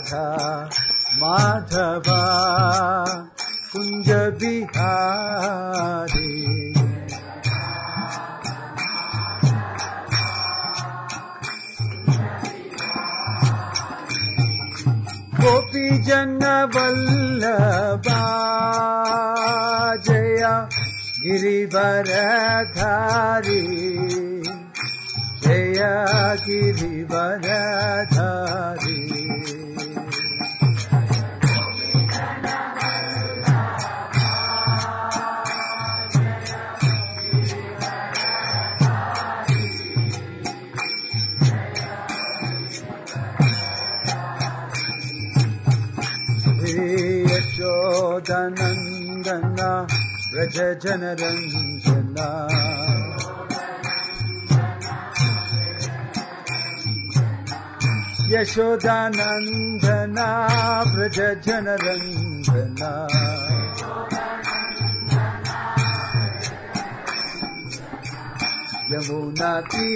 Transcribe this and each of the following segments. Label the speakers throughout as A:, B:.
A: राधा माधवा कुञ्ज बिहारी गोपी जन वल्लभा जया गिरिवरधारी जया गिरिवरधारी यशोदनन्दना व्रज जनरञ्जना यशोदानन्दना व्रज जनरञ्जना यमुना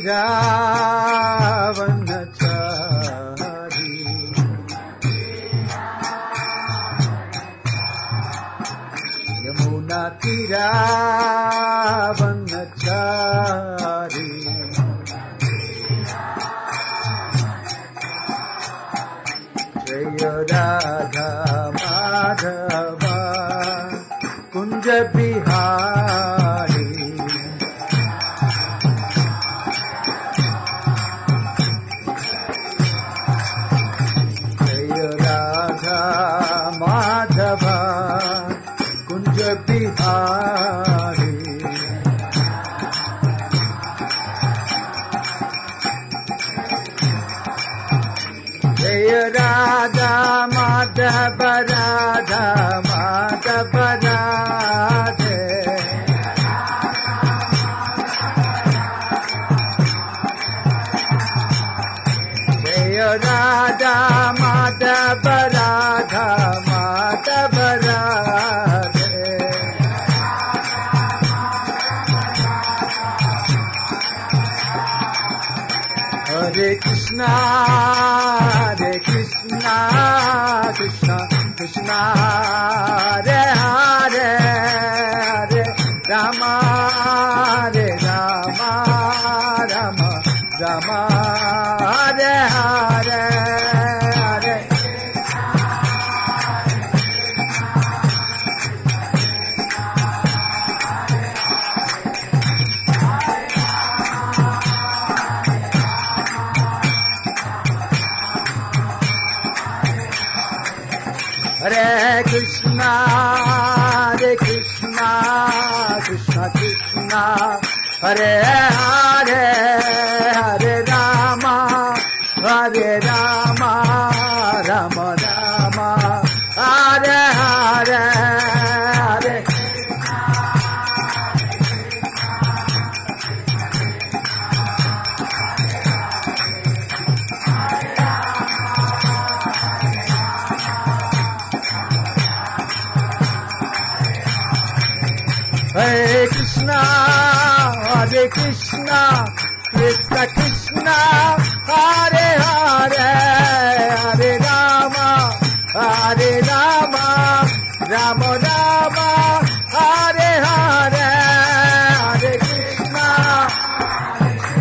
A: तिरावन्नचारी यमुना तिरावन्नचारी जय राधा माधवा कुञ्ज बिहारी जय राधा माधवा कुञ्ज बिहारी जय राधा माधव राधा माधव राधे जय Radha Madhav Radha Madhav Radhe Hare Krishna, Hare Krishna, Krishna Krishna, Hare Hare, Hare Rama, Hare Rama, Rama Rama, Hare Hare, Hare Hare Krishna, Hare Krishna, Krishna Krishna, Hare Hare, Hare Rama, Hare Rama, Rama Rama, Hare Hare, Hare Hare Krishna, Hare Krishna, Krishna Krishna, Hare Hare, Hare Rama, Hare Rama, Rama Rama, Hare Hare, Hare Krishna.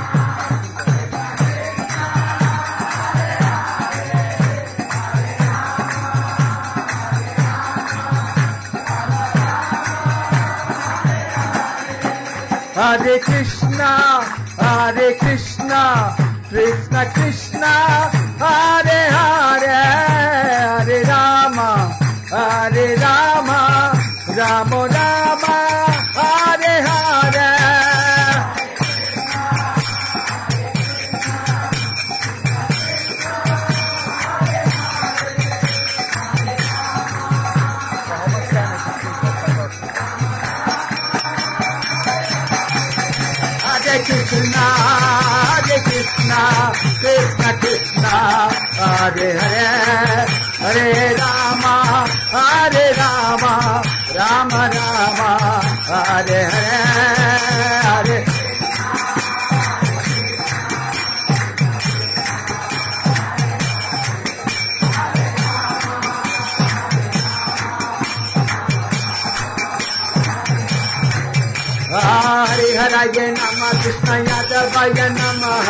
A: Hare Krishna, Hare Krishna, Krishna Krishna, Hare Hare, Hare Rama, Hare Rama, Rama Rama, Hare Hare. Hare Krishna, Hare Krishna, Krishna Krishna, Hare Hare, Hare Rama, Hare Rama, Rama Rama, Hare Hare, Hare हराय नमः कृष्ण यादवाय नमः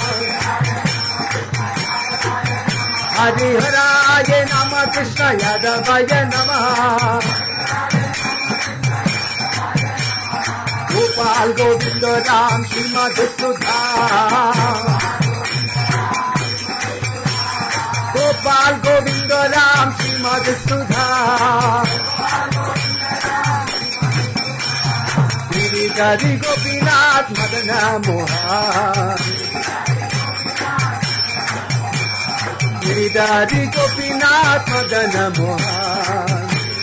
A: हरिहराय नमः कृष्ण यादवाय नमः गोपाल गोविंद राम श्रीमद सुधा गोपाल गोविंद राम श्रीमद सुधा गिरिधारी गोपीनाथ मदन मोहन गिरिधारी गोपीनाथ मदन मोहन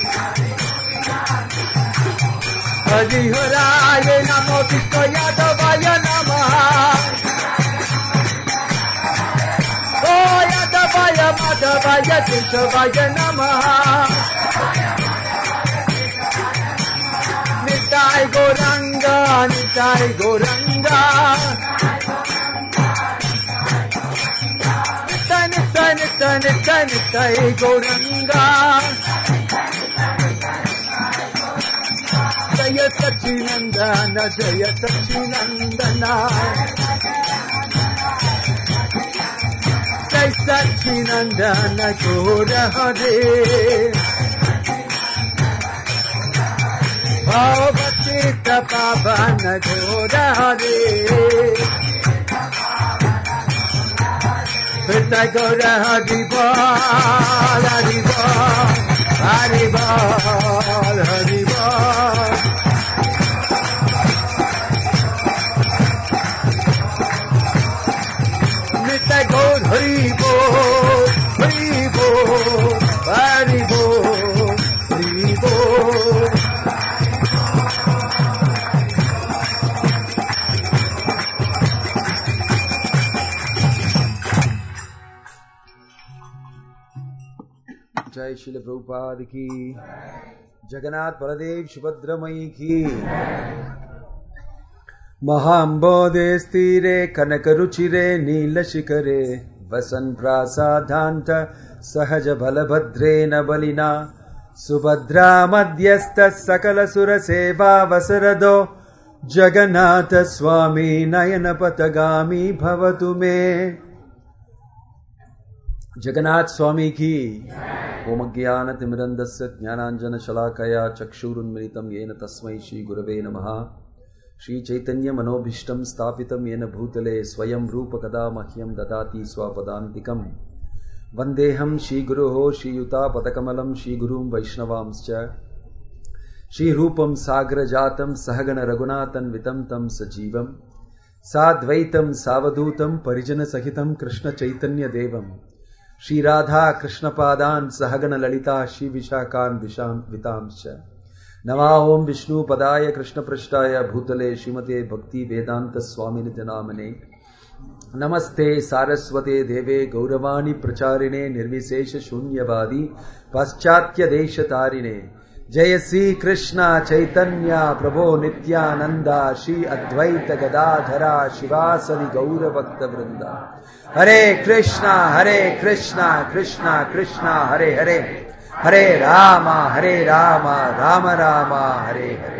A: हरिहराय नमो कृष्ण यादवाय नमः ओ यादवाय माधवाय केशवाय नमः निताय गौरंगा निताय गौरंगा नित्य नित्य नित्य नित्य नित्य गौरंगा जय सचिनंदन जय सचिनंदन जय सचिनंदन गौर हरे भवती पावन घोर हरे हृदय गौर हरि बोल हरि बोल हरि बोल हरि बोल नित्य गौर हरि बोल हरि बोल हरि बोल हरि बोल जय शिल प्रभुपाद की जगन्नाथ बलदेव सुभद्रमयी की महाम्बोधे स्थिरे कनकरुचिरे नीलशिखरे वसन् प्रासादान्त सहज बलभद्रे न बलिना सुभद्रा मध्यस्थः सकलसुरसेवा वसरदो जगन्नाथ स्वामी नयनपथगामी भवतु मे जगन्नाथ स्वामी की ओम ज्ञान तिमिरन्दस्य ज्ञानाञ्जनशलाकया चक्षुरुन्मिलितं येन तस्मै श्रीगुरवे नमः श्रीचैतन्यमनोभीष्टं स्थापितं येन भूतले स्वयं रूपकदा मह्यं ददाति स्वपदान्तिकम् वन्देऽहं श्रीगुरोः श्रीयुतापदकमलं श्रीगुरुं वैष्णवांश्च श्रीरूपं सागरजातं सहगणरघुनाथन्वितं तं सजीवं साद्वैतं सावधूतं परिजनसहितं कृष्णचैतन्यदेवम् श्रीराधा कृष्णपादान् सहगणललिता श्रीविशाखान् विशान् वितांश्च नमा ॐ विष्णुपदाय कृष्णपृष्ठाय भूतले श्रीमते भक्तिवेदान्तस्वामिनिति नामने नमस्ते सारस्वते देवे गौरवाणि प्रचारिणे निर्विशेषशून्यवादी पाश्चात्यदेशतारिणे जय श्री कृष्ण चैतन्य प्रभो नित्यानंदा श्री अद्वैत गदाधरा शिवासदि गौर भक्त वृंदा हरे कृष्णा हरे कृष्णा कृष्णा कृष्णा हरे हरे हरे राम हरे राम राम राम हरे हरे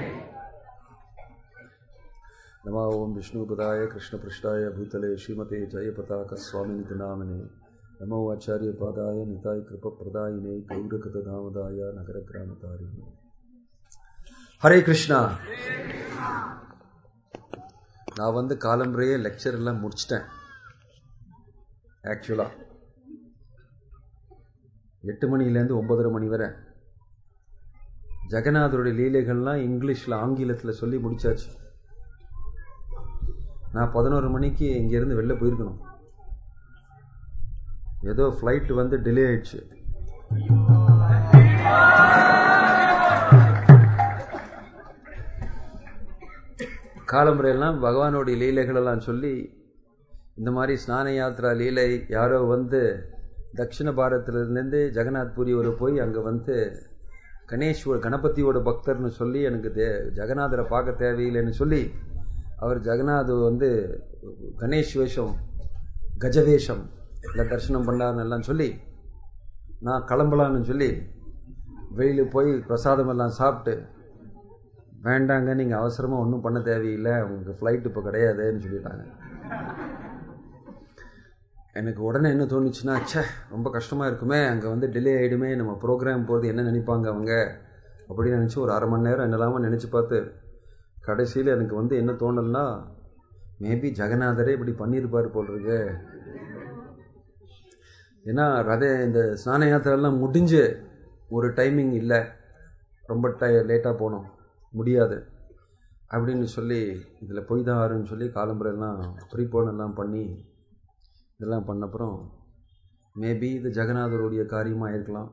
A: नमो ओम विष्णुपदाय कृष्णपृष्ठाय भूतले श्रीमते जयपताक स्वामिनिति नामने नमो आचार्य पादाय निताय कृपप्रदायिने गौरकतधामदाय नगरग्रामतारिणे ஹரே கிருஷ்ணா நான் வந்து காலம்பரையே லெக்சர் எல்லாம் முடிச்சிட்டேன் ஆக்சுவலாக எட்டு மணிலேருந்து ஒன்பதரை மணி வரை ஜெகநாதருடைய லீலைகள்லாம் இங்கிலீஷில் ஆங்கிலத்தில் சொல்லி முடிச்சாச்சு நான் பதினோரு மணிக்கு இங்கேருந்து வெளில போயிருக்கணும் ஏதோ ஃப்ளைட் வந்து டிலே ஆயிடுச்சு காலமுறையெல்லாம் பகவானுடைய லீலைகளெல்லாம் சொல்லி இந்த மாதிரி ஸ்நான யாத்ரா லீலை யாரோ வந்து தட்சிண பாரதத்திலேருந்து ஜெகநாத் பூரி ஒரு போய் அங்கே வந்து கணேஸ்வர் கணபதியோட பக்தர்னு சொல்லி எனக்கு தே ஜெகநாதரை பார்க்க தேவையில்லைன்னு சொல்லி அவர் ஜெகநாத் வந்து கணேஷ் வேஷம் கஜவேஷம் இல்லை தரிசனம் பண்ணாருன்னு எல்லாம் சொல்லி நான் கிளம்பலான்னு சொல்லி வெளியில் போய் பிரசாதம் எல்லாம் சாப்பிட்டு வேண்டாங்க நீங்கள் அவசரமாக ஒன்றும் பண்ண தேவையில்லை உங்களுக்கு ஃப்ளைட் இப்போ கிடையாதுன்னு சொல்லிட்டாங்க எனக்கு உடனே என்ன தோணுச்சுன்னா ச்சே ரொம்ப கஷ்டமாக இருக்குமே அங்கே வந்து டிலே ஆகிடுமே நம்ம ப்ரோக்ராம் போகிறது என்ன நினைப்பாங்க அவங்க அப்படின்னு நினச்சி ஒரு அரை மணி நேரம் என்னெல்லாமோ நினச்சி பார்த்து கடைசியில் எனக்கு வந்து என்ன தோணலன்னா மேபி ஜெகநாதரே இப்படி பண்ணியிருப்பார் போல் இருக்கு ஏன்னா ரத இந்த ஸ்நான யாத்திரைலாம் முடிஞ்சு ஒரு டைமிங் இல்லை ரொம்ப டை லேட்டாக போனோம் முடியாது அப்படின்னு சொல்லி இதில் போய் தான் ஆறுன்னு சொல்லி காலம்புரெல்லாம் ப்ரீபோனெல்லாம் பண்ணி இதெல்லாம் பண்ணப்புறம் மேபி இது ஜெகநாதருடைய காரியமாக இருக்கலாம்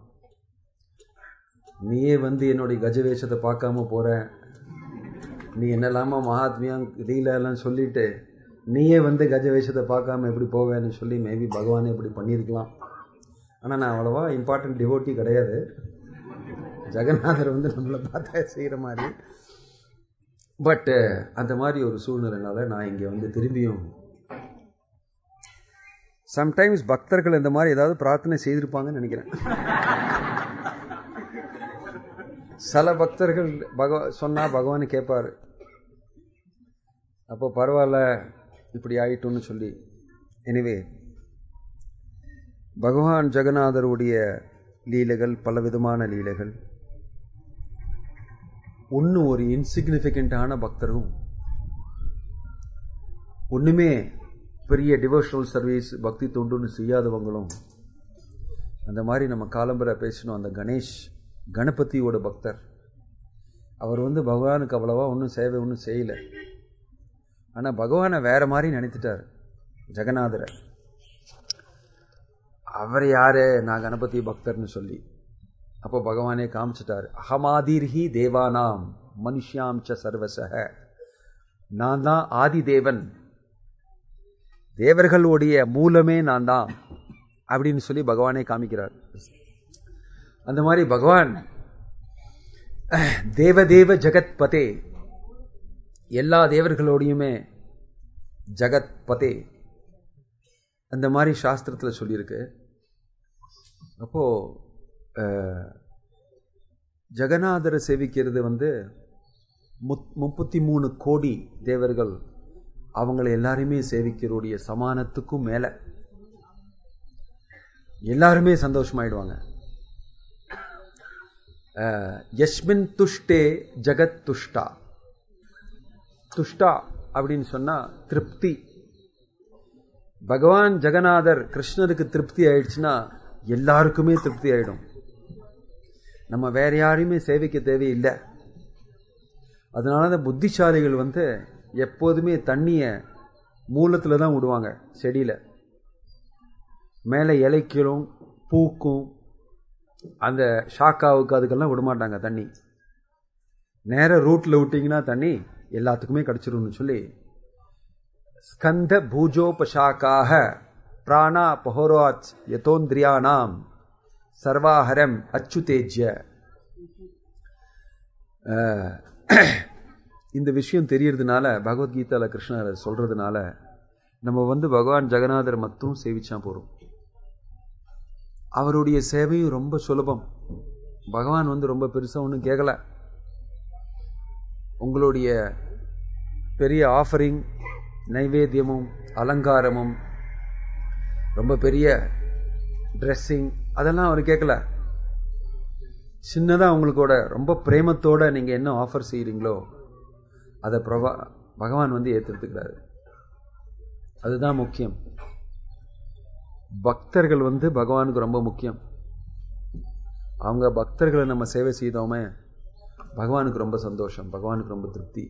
A: நீயே வந்து என்னுடைய கஜவேஷத்தை பார்க்காம போகிற நீ என்னெல்லாமா மகாத்மியம் லீலெல்லாம் சொல்லிட்டு நீயே வந்து கஜவேஷத்தை பார்க்காம எப்படி போவேன்னு சொல்லி மேபி பகவானே இப்படி பண்ணியிருக்கலாம் ஆனால் நான் அவ்வளோவா இம்பார்ட்டன்ட் டிவோட்டி கிடையாது ஜெகநாதர் வந்து நம்மளை பார்த்தா செய்கிற மாதிரி பட்டு அந்த மாதிரி ஒரு சூழ்நிலைனால நான் இங்கே வந்து திரும்பியும் சம்டைம்ஸ் பக்தர்கள் இந்த மாதிரி ஏதாவது பிரார்த்தனை செய்திருப்பாங்கன்னு நினைக்கிறேன் சில பக்தர்கள் பகவ சொன்னால் பகவான் கேட்பார் அப்போ பரவாயில்ல இப்படி ஆயிட்டோன்னு சொல்லி எனிவே பகவான் ஜெகநாதருடைய லீலைகள் பலவிதமான லீலைகள் ஒன்று ஒரு இன்சிக்னிஃபிகண்ட்டான பக்தரும் ஒன்றுமே பெரிய டிவோஷனல் சர்வீஸ் பக்தி தொண்டுன்னு செய்யாதவங்களும் அந்த மாதிரி நம்ம காலம்பரை பேசணும் அந்த கணேஷ் கணபதியோட பக்தர் அவர் வந்து பகவானுக்கு அவ்வளவா ஒன்றும் சேவை ஒன்றும் செய்யலை ஆனால் பகவானை வேற மாதிரி நினைத்துட்டார் ஜெகநாதரை அவர் யாரு நான் கணபதி பக்தர்னு சொல்லி அப்போ பகவானே காமிச்சிட்டார் அகமாதீர்ஹி தேவானாம் மனுஷ்யாம் ச சர்வசக நான் தான் ஆதி தேவன் தேவர்களுடைய மூலமே நான் தான் அப்படின்னு சொல்லி பகவானே காமிக்கிறார் அந்த மாதிரி பகவான் தேவதேவ ஜெகத் பதே எல்லா தேவர்களோடையுமே ஜகத் பதே அந்த மாதிரி சாஸ்திரத்தில் சொல்லியிருக்கு அப்போ ஜெகநாதரை சேவிக்கிறது வந்து முத் முப்பத்தி மூணு கோடி தேவர்கள் அவங்கள எல்லாருமே சேவிக்கிறோடைய சமானத்துக்கும் மேலே எல்லாருமே சந்தோஷமாயிடுவாங்க யஸ்மின் துஷ்டே ஜகத் துஷ்டா துஷ்டா அப்படின்னு சொன்னா திருப்தி பகவான் ஜெகநாதர் கிருஷ்ணருக்கு திருப்தி ஆயிடுச்சுன்னா எல்லாருக்குமே திருப்தி ஆயிடும் நம்ம வேற யாரையுமே சேவிக்க தேவையில்லை அதனால தான் புத்திசாலிகள் வந்து எப்போதுமே தண்ணியை மூலத்தில் தான் விடுவாங்க செடியில் மேலே இலைக்கிலும் பூக்கும் அந்த ஷாக்காவுக்கு அதுக்கெல்லாம் விட மாட்டாங்க தண்ணி நேர ரூட்டில் விட்டிங்கன்னா தண்ணி எல்லாத்துக்குமே கிடச்சிரும்னு சொல்லி ஸ்கந்த பூஜோபசாக்காக பிராணா பஹோராத் யதோந்திரியானாம் சர்வாஹரம் அச்சுதேஜ்ய இந்த விஷயம் தெரியறதுனால பகவத்கீதாவில் கிருஷ்ணர் சொல்றதுனால நம்ம வந்து பகவான் ஜெகநாதர் மட்டும் சேவிச்சா போகிறோம் அவருடைய சேவையும் ரொம்ப சுலபம் பகவான் வந்து ரொம்ப பெருசாக ஒன்றும் கேட்கல உங்களுடைய பெரிய ஆஃபரிங் நைவேத்தியமும் அலங்காரமும் ரொம்ப பெரிய ட்ரெஸ்ஸிங் அதெல்லாம் அவர் கேட்கல சின்னதாக உங்களுக்கோட ரொம்ப பிரேமத்தோட நீங்கள் என்ன ஆஃபர் செய்கிறீங்களோ அதை பிரபா பகவான் வந்து ஏற்றெடுத்துக்கிறாரு அதுதான் முக்கியம் பக்தர்கள் வந்து பகவானுக்கு ரொம்ப முக்கியம் அவங்க பக்தர்களை நம்ம சேவை செய்தோமே பகவானுக்கு ரொம்ப சந்தோஷம் பகவானுக்கு ரொம்ப திருப்தி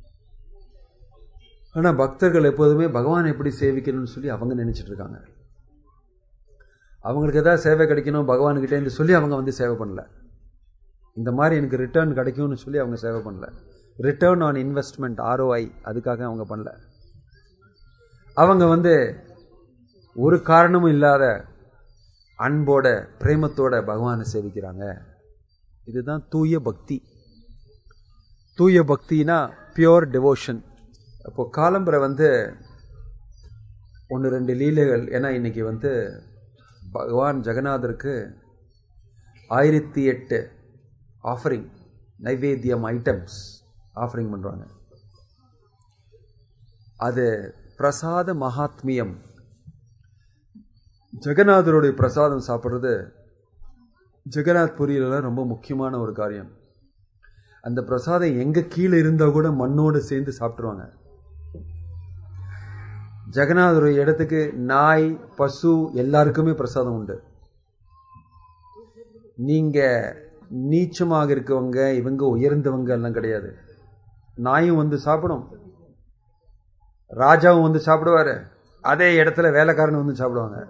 A: ஆனால் பக்தர்கள் எப்போதுமே பகவான் எப்படி சேவிக்கணும்னு சொல்லி அவங்க நினைச்சிட்டு இருக்காங்க அவங்களுக்கு ஏதாவது சேவை கிடைக்கணும் பகவான்கிட்டேருந்து சொல்லி அவங்க வந்து சேவை பண்ணல இந்த மாதிரி எனக்கு ரிட்டர்ன் கிடைக்கும்னு சொல்லி அவங்க சேவை பண்ணல ரிட்டர்ன் ஆன் இன்வெஸ்ட்மெண்ட் ஆர்ஓஐ அதுக்காக அவங்க பண்ணல அவங்க வந்து ஒரு காரணமும் இல்லாத அன்போட பிரேமத்தோட பகவானை சேவிக்கிறாங்க இதுதான் தூய பக்தி தூய பக்தினா பியோர் டிவோஷன் அப்போ காலம்பரை வந்து ஒன்று ரெண்டு லீலைகள் ஏன்னா இன்னைக்கு வந்து பகவான் ஜெகநாதருக்கு ஆயிரத்தி எட்டு ஆஃபரிங் நைவேத்தியம் ஐட்டம்ஸ் ஆஃபரிங் பண்ணுறாங்க அது பிரசாத மகாத்மியம் ஜெகநாதருடைய பிரசாதம் சாப்பிட்றது ஜெகநாத் புரியலாம் ரொம்ப முக்கியமான ஒரு காரியம் அந்த பிரசாதம் எங்க கீழே இருந்தா கூட மண்ணோடு சேர்ந்து சாப்பிட்டுருவாங்க ஜெகநாதருடைய இடத்துக்கு நாய் பசு எல்லாருக்குமே பிரசாதம் உண்டு நீங்க நீச்சமாக இருக்கவங்க இவங்க உயர்ந்தவங்க எல்லாம் கிடையாது நாயும் வந்து சாப்பிடும் ராஜாவும் வந்து சாப்பிடுவாரு அதே இடத்துல வேலைக்காரன் வந்து சாப்பிடுவாங்க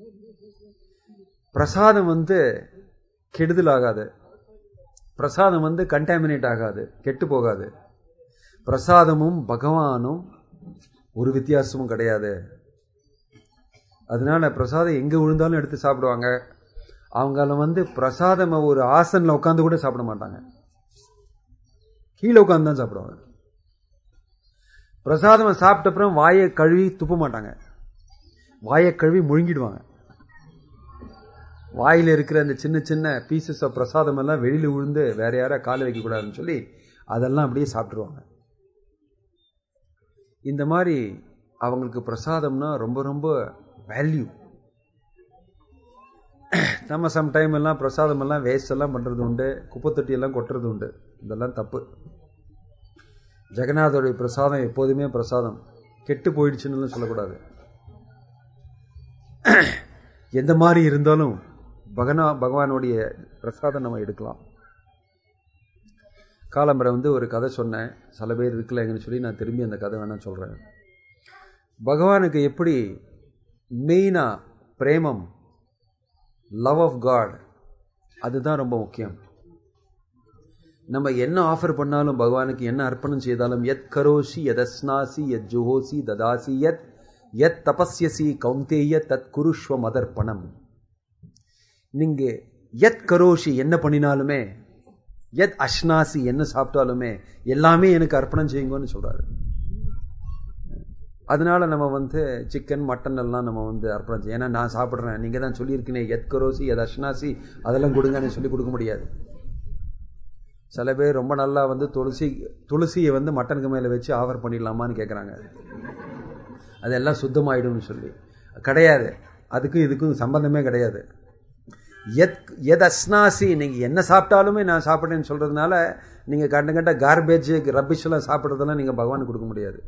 A: பிரசாதம் வந்து கெடுதல் ஆகாது பிரசாதம் வந்து கண்டாமினேட் ஆகாது கெட்டு போகாது பிரசாதமும் பகவானும் ஒரு வித்தியாசமும் கிடையாது அதனால பிரசாதம் எங்க விழுந்தாலும் எடுத்து சாப்பிடுவாங்க அவங்கள வந்து பிரசாதம் ஒரு ஆசனில் உட்காந்து கூட சாப்பிட மாட்டாங்க கீழே உட்காந்து தான் சாப்பிடுவாங்க பிரசாதம் சாப்பிட்ட அப்புறம் வாயை கழுவி துப்ப மாட்டாங்க வாயை கழுவி முழுங்கிடுவாங்க வாயில் இருக்கிற அந்த சின்ன சின்ன பீசஸ் ஆஃப் பிரசாதம் எல்லாம் வெளியில் விழுந்து வேற யாரா கால வைக்கக்கூடாதுன்னு சொல்லி அதெல்லாம் அப்படியே சாப்பிட்ருவாங்க இந்த மாதிரி அவங்களுக்கு பிரசாதம்னா ரொம்ப ரொம்ப வேல்யூ நம்ம சம்டைம் எல்லாம் பிரசாதம் எல்லாம் வேஸ்ட் எல்லாம் பண்ணுறது உண்டு குப்பைத்தொட்டி எல்லாம் கொட்டுறது உண்டு இதெல்லாம் தப்பு ஜெகநாதோடைய பிரசாதம் எப்போதுமே பிரசாதம் கெட்டு போயிடுச்சுன்னு சொல்லக்கூடாது எந்த மாதிரி இருந்தாலும் பகனா பகவானுடைய பிரசாதம் நம்ம எடுக்கலாம் காலம்பரை வந்து ஒரு கதை சொன்னேன் சில பேர் இருக்கலைங்கன்னு சொல்லி நான் திரும்பி அந்த கதை வேணால் சொல்கிறேன் பகவானுக்கு எப்படி மெயினாக பிரேமம் லவ் ஆஃப் காட் அதுதான் ரொம்ப முக்கியம் நம்ம என்ன ஆஃபர் பண்ணாலும் பகவானுக்கு என்ன அர்ப்பணம் செய்தாலும் எத் கரோஷி எத் அஸ்னாசி எத் ஜுஹோசி ததாசி எத் எத் தபஸ்யசி கௌந்தேய தத் குருஷ்வ மதர்ப்பணம் நீங்க எத் கரோஷி என்ன பண்ணினாலுமே எத் அஷ்னாசி என்ன சாப்பிட்டாலுமே எல்லாமே எனக்கு அர்ப்பணம் செய்யுங்கன்னு சொல்றாரு அதனால நம்ம வந்து சிக்கன் மட்டன் எல்லாம் நம்ம வந்து அர்ப்பணம் செய்யும் ஏன்னா நான் சாப்பிட்றேன் நீங்க தான் சொல்லியிருக்கீங்க எத் கரோசி எத் அஷ்னாசி அதெல்லாம் கொடுங்கன்னு சொல்லி கொடுக்க முடியாது சில பேர் ரொம்ப நல்லா வந்து துளசி துளசியை வந்து மட்டனுக்கு மேலே வச்சு ஆஃபர் பண்ணிடலாமான்னு கேட்குறாங்க அதெல்லாம் சுத்தமாயிடும்னு சொல்லி கிடையாது அதுக்கும் இதுக்கும் சம்பந்தமே கிடையாது எத் எத் அஸ்னாசி நீங்கள் என்ன சாப்பிட்டாலுமே நான் சாப்பிட்றேன்னு சொல்கிறதுனால நீங்கள் கண்ட கண்ட கார்பேஜ் ரப்பிஷ் எல்லாம் சாப்பிட்றதெல்லாம் நீங்கள் பகவானுக்கு கொடுக்க முடியாது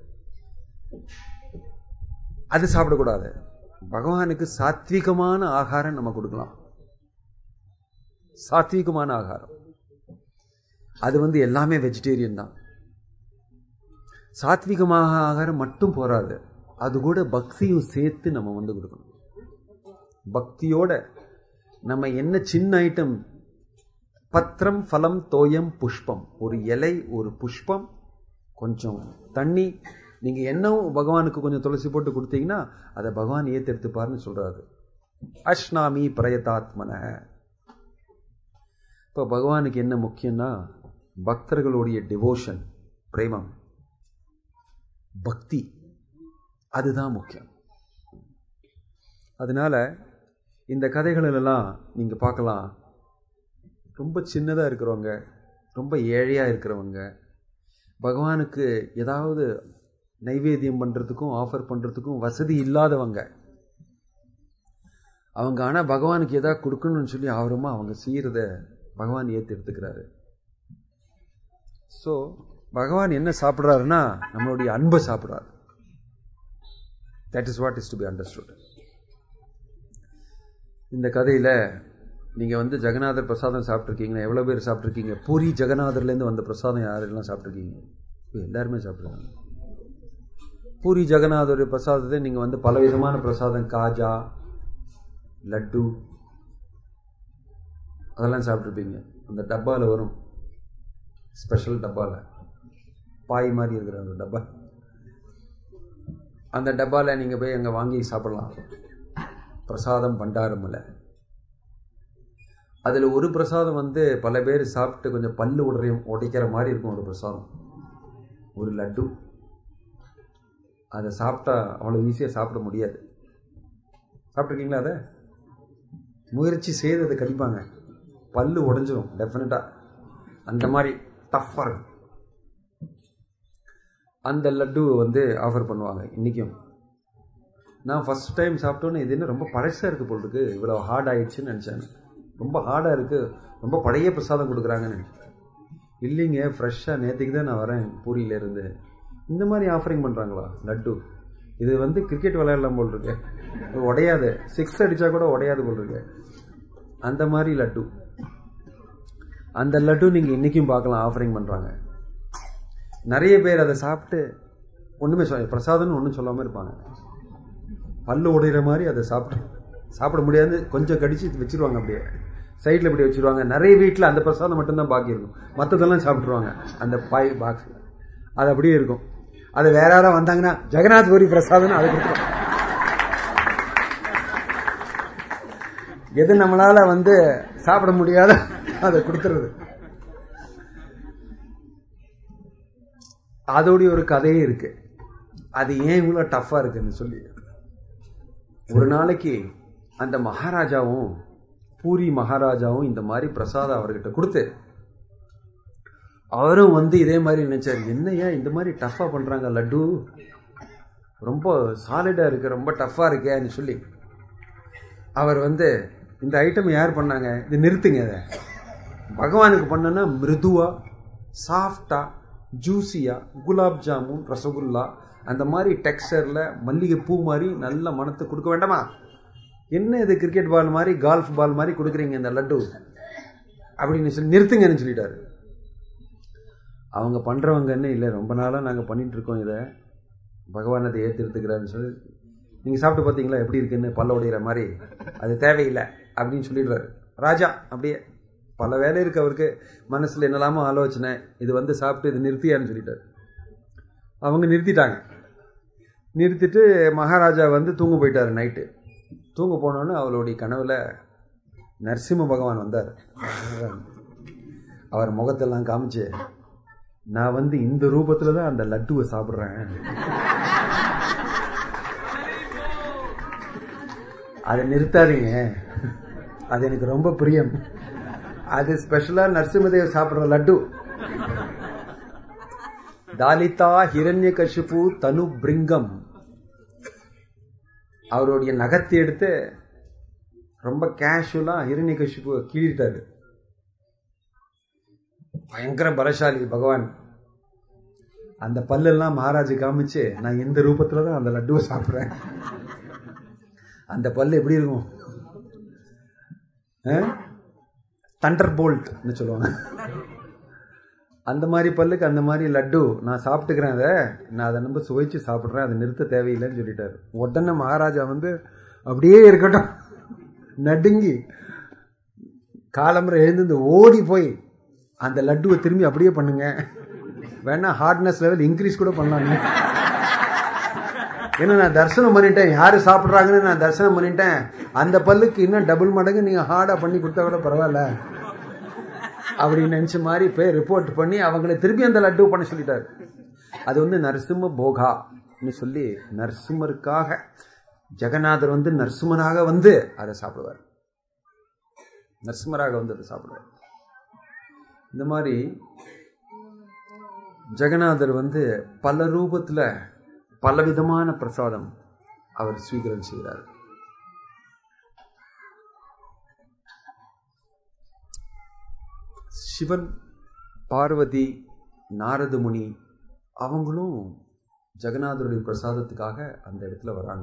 A: அது சாப்பிடக்கூடாது பகவானுக்கு சாத்விகமான ஆகாரம் நம்ம கொடுக்கலாம் சாத்விகமான ஆகாரம் அது வந்து எல்லாமே வெஜிடேரியன் தான் சாத்விகமாக ஆகாரம் மட்டும் போராது அது கூட பக்தியும் சேர்த்து நம்ம வந்து கொடுக்கணும் பக்தியோட நம்ம என்ன சின்ன ஐட்டம் பத்திரம் ஃபலம் தோயம் புஷ்பம் ஒரு இலை ஒரு புஷ்பம் கொஞ்சம் தண்ணி நீங்க என்ன பகவானுக்கு கொஞ்சம் துளசி போட்டு கொடுத்தீங்கன்னா அதை பகவான் ஏத்தெடுத்துப்பாருன்னு சொல்றாரு அஷ்னாமி பிரயதாத்மன இப்போ பகவானுக்கு என்ன முக்கியம்னா பக்தர்களுடைய டிவோஷன் பிரேமம் பக்தி அதுதான் முக்கியம் அதனால இந்த கதைகளெல்லாம் நீங்க பார்க்கலாம் ரொம்ப சின்னதா இருக்கிறவங்க ரொம்ப ஏழையா இருக்கிறவங்க பகவானுக்கு ஏதாவது நைவேத்தியம் பண்றதுக்கும் ஆஃபர் பண்றதுக்கும் வசதி இல்லாதவங்க அவங்க ஆனா பகவானுக்கு ஏதாவது கொடுக்கணும்னு சொல்லி ஆர்வமா அவங்க செய்யறத பகவான் ஏத்து எடுத்துக்கிறாரு ஸோ பகவான் என்ன சாப்பிட்றாருன்னா நம்மளுடைய அன்பை சாப்பிட்றாரு that is what is to be understood இந்த கதையில் நீங்கள் வந்து ஜெகநாதர் பிரசாதம் சாப்பிட்ருக்கீங்கன்னா எவ்வளோ பேர் சாப்பிட்ருக்கீங்க பூரி ஜெகநாதர்லேருந்து வந்த பிரசாதம் யாரெல்லாம் சாப்பிட்ருக்கீங்க எல்லாருமே சாப்பிட்ருக்காங்க பூரி ஜெகநாதருடைய பிரசாதத்தை நீங்கள் வந்து பலவிதமான பிரசாதம் காஜா லட்டு அதெல்லாம் சாப்பிட்ருப்பீங்க அந்த டப்பாவில் வரும் ஸ்பெஷல் டப்பாவில் பாய் மாதிரி இருக்கிற அந்த டப்பா அந்த டப்பாவில் நீங்கள் போய் அங்கே வாங்கி சாப்பிடலாம் பிரசாதம் பண்டாரமில் அதில் ஒரு பிரசாதம் வந்து பல பேர் சாப்பிட்டு கொஞ்சம் பல்லு உடறையும் உடைக்கிற மாதிரி இருக்கும் ஒரு பிரசாதம் ஒரு லட்டு அதை சாப்பிட்டா அவ்வளோ ஈஸியாக சாப்பிட முடியாது சாப்பிட்ருக்கீங்களா அதை முயற்சி செய்து அதை கடிப்பாங்க பல்லு உடஞ்சிரும் டெஃபினட்டாக அந்த மாதிரி டஃப்பாக இருக்கும் அந்த லட்டு வந்து ஆஃபர் பண்ணுவாங்க இன்றைக்கும் நான் ஃபஸ்ட் டைம் சாப்பிட்டோன்னே இது என்ன ரொம்ப பழசாக இருக்குது போல் இருக்கு இவ்வளோ ஹார்ட் ஆயிடுச்சுன்னு நினச்சேன் ரொம்ப ஹார்டாக இருக்குது ரொம்ப பழைய பிரசாதம் கொடுக்குறாங்கன்னு நினச்சேன் இல்லைங்க ஃப்ரெஷ்ஷாக நேற்றுக்கு தான் நான் வரேன் பூரியிலேருந்து இந்த மாதிரி ஆஃபரிங் பண்ணுறாங்களா லட்டு இது வந்து கிரிக்கெட் விளையாடலாம் போல் இருக்கு இது உடையாது சிக்ஸ் அடித்தா கூட உடையாது போல் இருக்கு அந்த மாதிரி லட்டு அந்த லட்டு நீங்கள் இன்றைக்கும் பார்க்கலாம் ஆஃபரிங் பண்ணுறாங்க நிறைய பேர் அதை சாப்பிட்டு ஒன்றுமே சொல்ல பிரசாதம்னு ஒன்றும் சொல்லாமல் இருப்பாங்க பல்லு உடையிற மாதிரி அதை சாப்பிட்டு சாப்பிட முடியாது கொஞ்சம் கடிச்சு வச்சிருவாங்க அப்படியே சைடில் இப்படி வச்சிருவாங்க நிறைய வீட்டில் அந்த பிரசாதம் மட்டும்தான் பாக்கி இருக்கும் மற்றதெல்லாம் சாப்பிட்ருவாங்க அந்த பாய் பாக்ஸ் அது அப்படியே இருக்கும் அது வேற யாராவது வந்தாங்கன்னா ஜெகநாத் பூரி பிரசாதம் அதை கொடுத்துருவாங்க எது நம்மளால வந்து சாப்பிட முடியாத அதை கொடுத்துருது அதோடைய ஒரு கதையே இருக்கு அது ஏன் இவ்வளோ டஃப்பாக இருக்குன்னு சொல்லி ஒரு நாளைக்கு அந்த மகாராஜாவும் பூரி மகாராஜாவும் இந்த மாதிரி பிரசாதம் அவர்கிட்ட கொடுத்து அவரும் வந்து இதே மாதிரி நினைச்சார் என்னையா இந்த மாதிரி டஃப்பாக பண்ணுறாங்க லட்டு ரொம்ப சாலிடாக இருக்கு ரொம்ப டஃப்பாக இருக்கேன்னு சொல்லி அவர் வந்து இந்த ஐட்டம் யார் பண்ணாங்க இது நிறுத்துங்க அதை பகவானுக்கு பண்ணனா மிருதுவா சாஃப்டா ஜூஸியா குலாப் ஜாமுன் ரசகுல்லா அந்த மாதிரி டெக்ஸ்டரில் மல்லிகை பூ மாதிரி நல்ல மனத்தை கொடுக்க வேண்டாமா என்ன இது கிரிக்கெட் பால் மாதிரி கால்ஃப் பால் மாதிரி கொடுக்குறீங்க இந்த லட்டு அப்படின்னு சொல்லி நிறுத்துங்கன்னு சொல்லிட்டாரு அவங்க பண்ணுறவங்கன்னு இல்லை ரொம்ப நாளாக நாங்கள் பண்ணிட்டு இருக்கோம் இதை பகவான் அதை ஏற்றிருத்துக்கிறான்னு சொல்லி நீங்கள் சாப்பிட்டு பார்த்தீங்களா எப்படி இருக்குன்னு பல்ல உடையிற மாதிரி அது தேவையில்லை அப்படின்னு சொல்லிடுறாரு ராஜா அப்படியே பல வேலை இருக்கு அவருக்கு மனசில் என்னெல்லாமோ ஆலோசனை இது வந்து சாப்பிட்டு இது நிறுத்தியான்னு சொல்லிட்டாரு அவங்க நிறுத்திட்டாங்க நிறுத்திட்டு மகாராஜா வந்து தூங்க போயிட்டார் நைட்டு தூங்க போனோன்னு அவளுடைய கனவுல நரசிம்ம பகவான் வந்தார் அவர் முகத்தெல்லாம் காமிச்சு நான் வந்து இந்த ரூபத்தில் தான் அந்த லட்டுவை சாப்பிட்றேன் அதை நிறுத்தாதீங்க அது எனக்கு ரொம்ப பிரியம் அது ஸ்பெஷலாக நரசிம்மதேவ் சாப்பிட்ற லட்டு தாலிதா ஹிரண்ய கஷிபு தனு பிரிங்கம் அவருடைய நகத்தை எடுத்து ரொம்ப கேஷுவலாக ஹிரண்ய கஷிப்பு கீழிட்டாரு பயங்கர பலசாலி பகவான் அந்த பல்லெல்லாம் மகாராஜ் காமிச்சு நான் இந்த ரூபத்தில் தான் அந்த லட்டுவை சாப்பிட்றேன் அந்த பல்லு எப்படி இருக்கும் தண்டர் போல்ட்னு சொல்லுவாங்க அந்த மாதிரி பல்லுக்கு அந்த மாதிரி லட்டு நான் சாப்பிட்டுக்கிறேன் அதை நான் அதை நம்ம சுவைச்சு சாப்பிட்றேன் அதை நிறுத்த தேவையில்லைன்னு சொல்லிட்டாரு உடனே மகாராஜா வந்து அப்படியே இருக்கட்டும் நடுங்கி காலம்பரை எழுந்து ஓடி போய் அந்த லட்டுவை திரும்பி அப்படியே பண்ணுங்க வேணா ஹார்ட்னஸ் லெவல் இன்க்ரீஸ் கூட பண்ணலாம் ஏன்னா நான் தரிசனம் பண்ணிட்டேன் யாரு சாப்பிட்றாங்கன்னு நான் தரிசனம் பண்ணிட்டேன் அந்த பல்லுக்கு இன்னும் டபுள் மடங்கு நீங்க ஹார்டா பண்ணி கொடுத்தா கூட பரவாயில்ல அப்படின்னு நினைச்ச மாதிரி போய் ரிப்போர்ட் பண்ணி அவங்கள திருப்பி அந்த லட்டு பண்ண சொல்லிட்டாரு அது வந்து நரசிம்ம போகான்னு சொல்லி நரசிம்மருக்காக ஜெகநாதர் வந்து நரசிம்மனாக வந்து அதை சாப்பிடுவார் நரசிம்மராக வந்து அதை சாப்பிடுவார் இந்த மாதிரி ஜெகநாதர் வந்து பல ரூபத்தில் பலவிதமான பிரசாதம் அவர் ஸ்வீகரம் செய்கிறார் சிவன் பார்வதி நாரத முனி அவங்களும் ஜெகநாதருடைய பிரசாதத்துக்காக அந்த இடத்துல வராங்க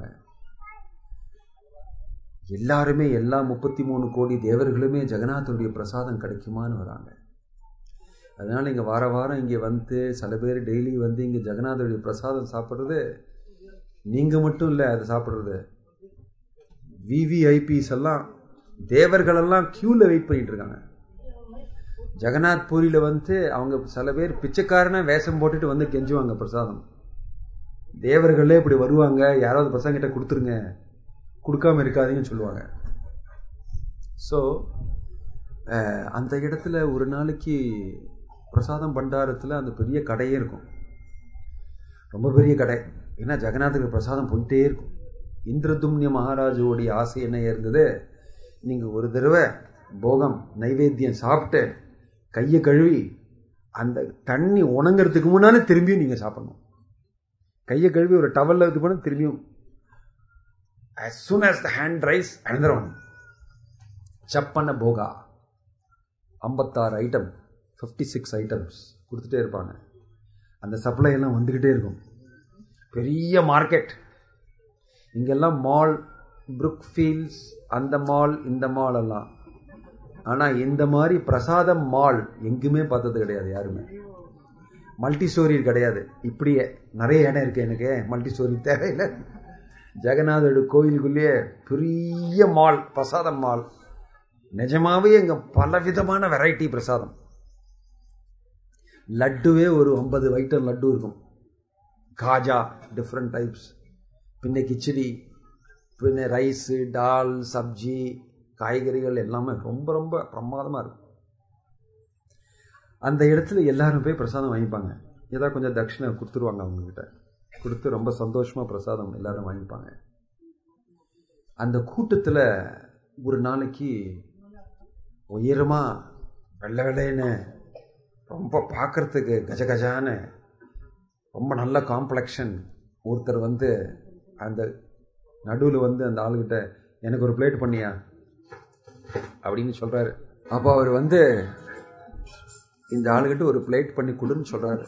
A: எல்லாருமே எல்லா முப்பத்தி மூணு கோடி தேவர்களுமே ஜெகநாதருடைய பிரசாதம் கிடைக்குமான்னு வராங்க அதனால் இங்கே வார வாரம் இங்கே வந்து சில பேர் டெய்லி வந்து இங்கே ஜெகநாதருடைய பிரசாதம் சாப்பிட்றது நீங்கள் மட்டும் இல்லை அதை சாப்பிட்றது விவிஐபிஸ் எல்லாம் தேவர்களெல்லாம் க்யூவில் வெயிட் பண்ணிட்டு இருக்காங்க ஜெகநாத் பூரியில் வந்து அவங்க சில பேர் பிச்சைக்காரனா வேஷம் போட்டுட்டு வந்து கெஞ்சுவாங்க பிரசாதம் தேவர்களே இப்படி வருவாங்க யாராவது பசங்க கிட்ட கொடுத்துருங்க கொடுக்காம இருக்காதீங்கன்னு சொல்லுவாங்க ஸோ அந்த இடத்துல ஒரு நாளைக்கு பிரசாதம் பண்டாரத்தில் அந்த பெரிய கடையே இருக்கும் ரொம்ப பெரிய கடை ஏன்னா ஜெகநாதருக்கு பிரசாதம் போயிட்டே இருக்கும் இந்திரதும்னிய மகாராஜுவோடைய ஆசை என்ன இருந்தது நீங்கள் ஒரு தடவை போகம் நைவேத்தியம் சாப்பிட்டு கையை கழுவி அந்த தண்ணி உணங்கிறதுக்கு முன்னாலே திரும்பியும் நீங்கள் சாப்பிடணும் கையை கழுவி ஒரு டவலில் இது பண்ண திரும்பியும் as soon as the hand dries another one சப்பன போகா ஐம்பத்தாறு ஐட்டம் ஃபிஃப்டி சிக்ஸ் ஐட்டம்ஸ் கொடுத்துட்டே இருப்பாங்க அந்த சப்ளை எல்லாம் வந்துக்கிட்டே இருக்கும் பெரிய மார்க்கெட் இங்கெல்லாம் மால் புருக் ஃபீல்ட்ஸ் அந்த மால் இந்த மால் எல்லாம் ஆனால் இந்த மாதிரி பிரசாதம் மால் எங்குமே பார்த்தது கிடையாது யாருமே மல்டி ஸ்டோரி கிடையாது இப்படியே நிறைய இடம் இருக்கு எனக்கு மல்டி ஸ்டோரி தேவையில்லை ஜெகநாதோட கோயிலுக்குள்ளேயே பெரிய மால் பிரசாதம் மால் நிஜமாவே இங்க பல விதமான வெரைட்டி பிரசாதம் லட்டுவே ஒரு ஐம்பது ஐட்டம் லட்டு இருக்கும் காஜா டிஃப்ரெண்ட் டைப்ஸ் பின்ன கிச்சடி பின்ன ரைஸு டால் சப்ஜி காய்கறிகள் எல்லாமே ரொம்ப ரொம்ப பிரமாதமாக இருக்கும் அந்த இடத்துல எல்லாரும் போய் பிரசாதம் வாங்கிப்பாங்க ஏதாவது கொஞ்சம் தட்சிணை கொடுத்துருவாங்க அவங்கக்கிட்ட கொடுத்து ரொம்ப சந்தோஷமாக பிரசாதம் எல்லாரும் வாங்கிப்பாங்க அந்த கூட்டத்தில் ஒரு நாளைக்கு உயரமாக வெள்ளை வெள்ளைன்னு ரொம்ப பார்க்கறதுக்கு கஜ கஜான்னு ரொம்ப நல்ல காம்ப்ளெக்ஷன் ஒருத்தர் வந்து அந்த நடுவில் வந்து அந்த ஆளுகிட்ட எனக்கு ஒரு பிளேட் பண்ணியா அப்படின்னு சொல்கிறாரு அப்போ அவர் வந்து இந்த ஆளுகிட்ட ஒரு பிளேட் பண்ணி கொடுன்னு சொல்கிறாரு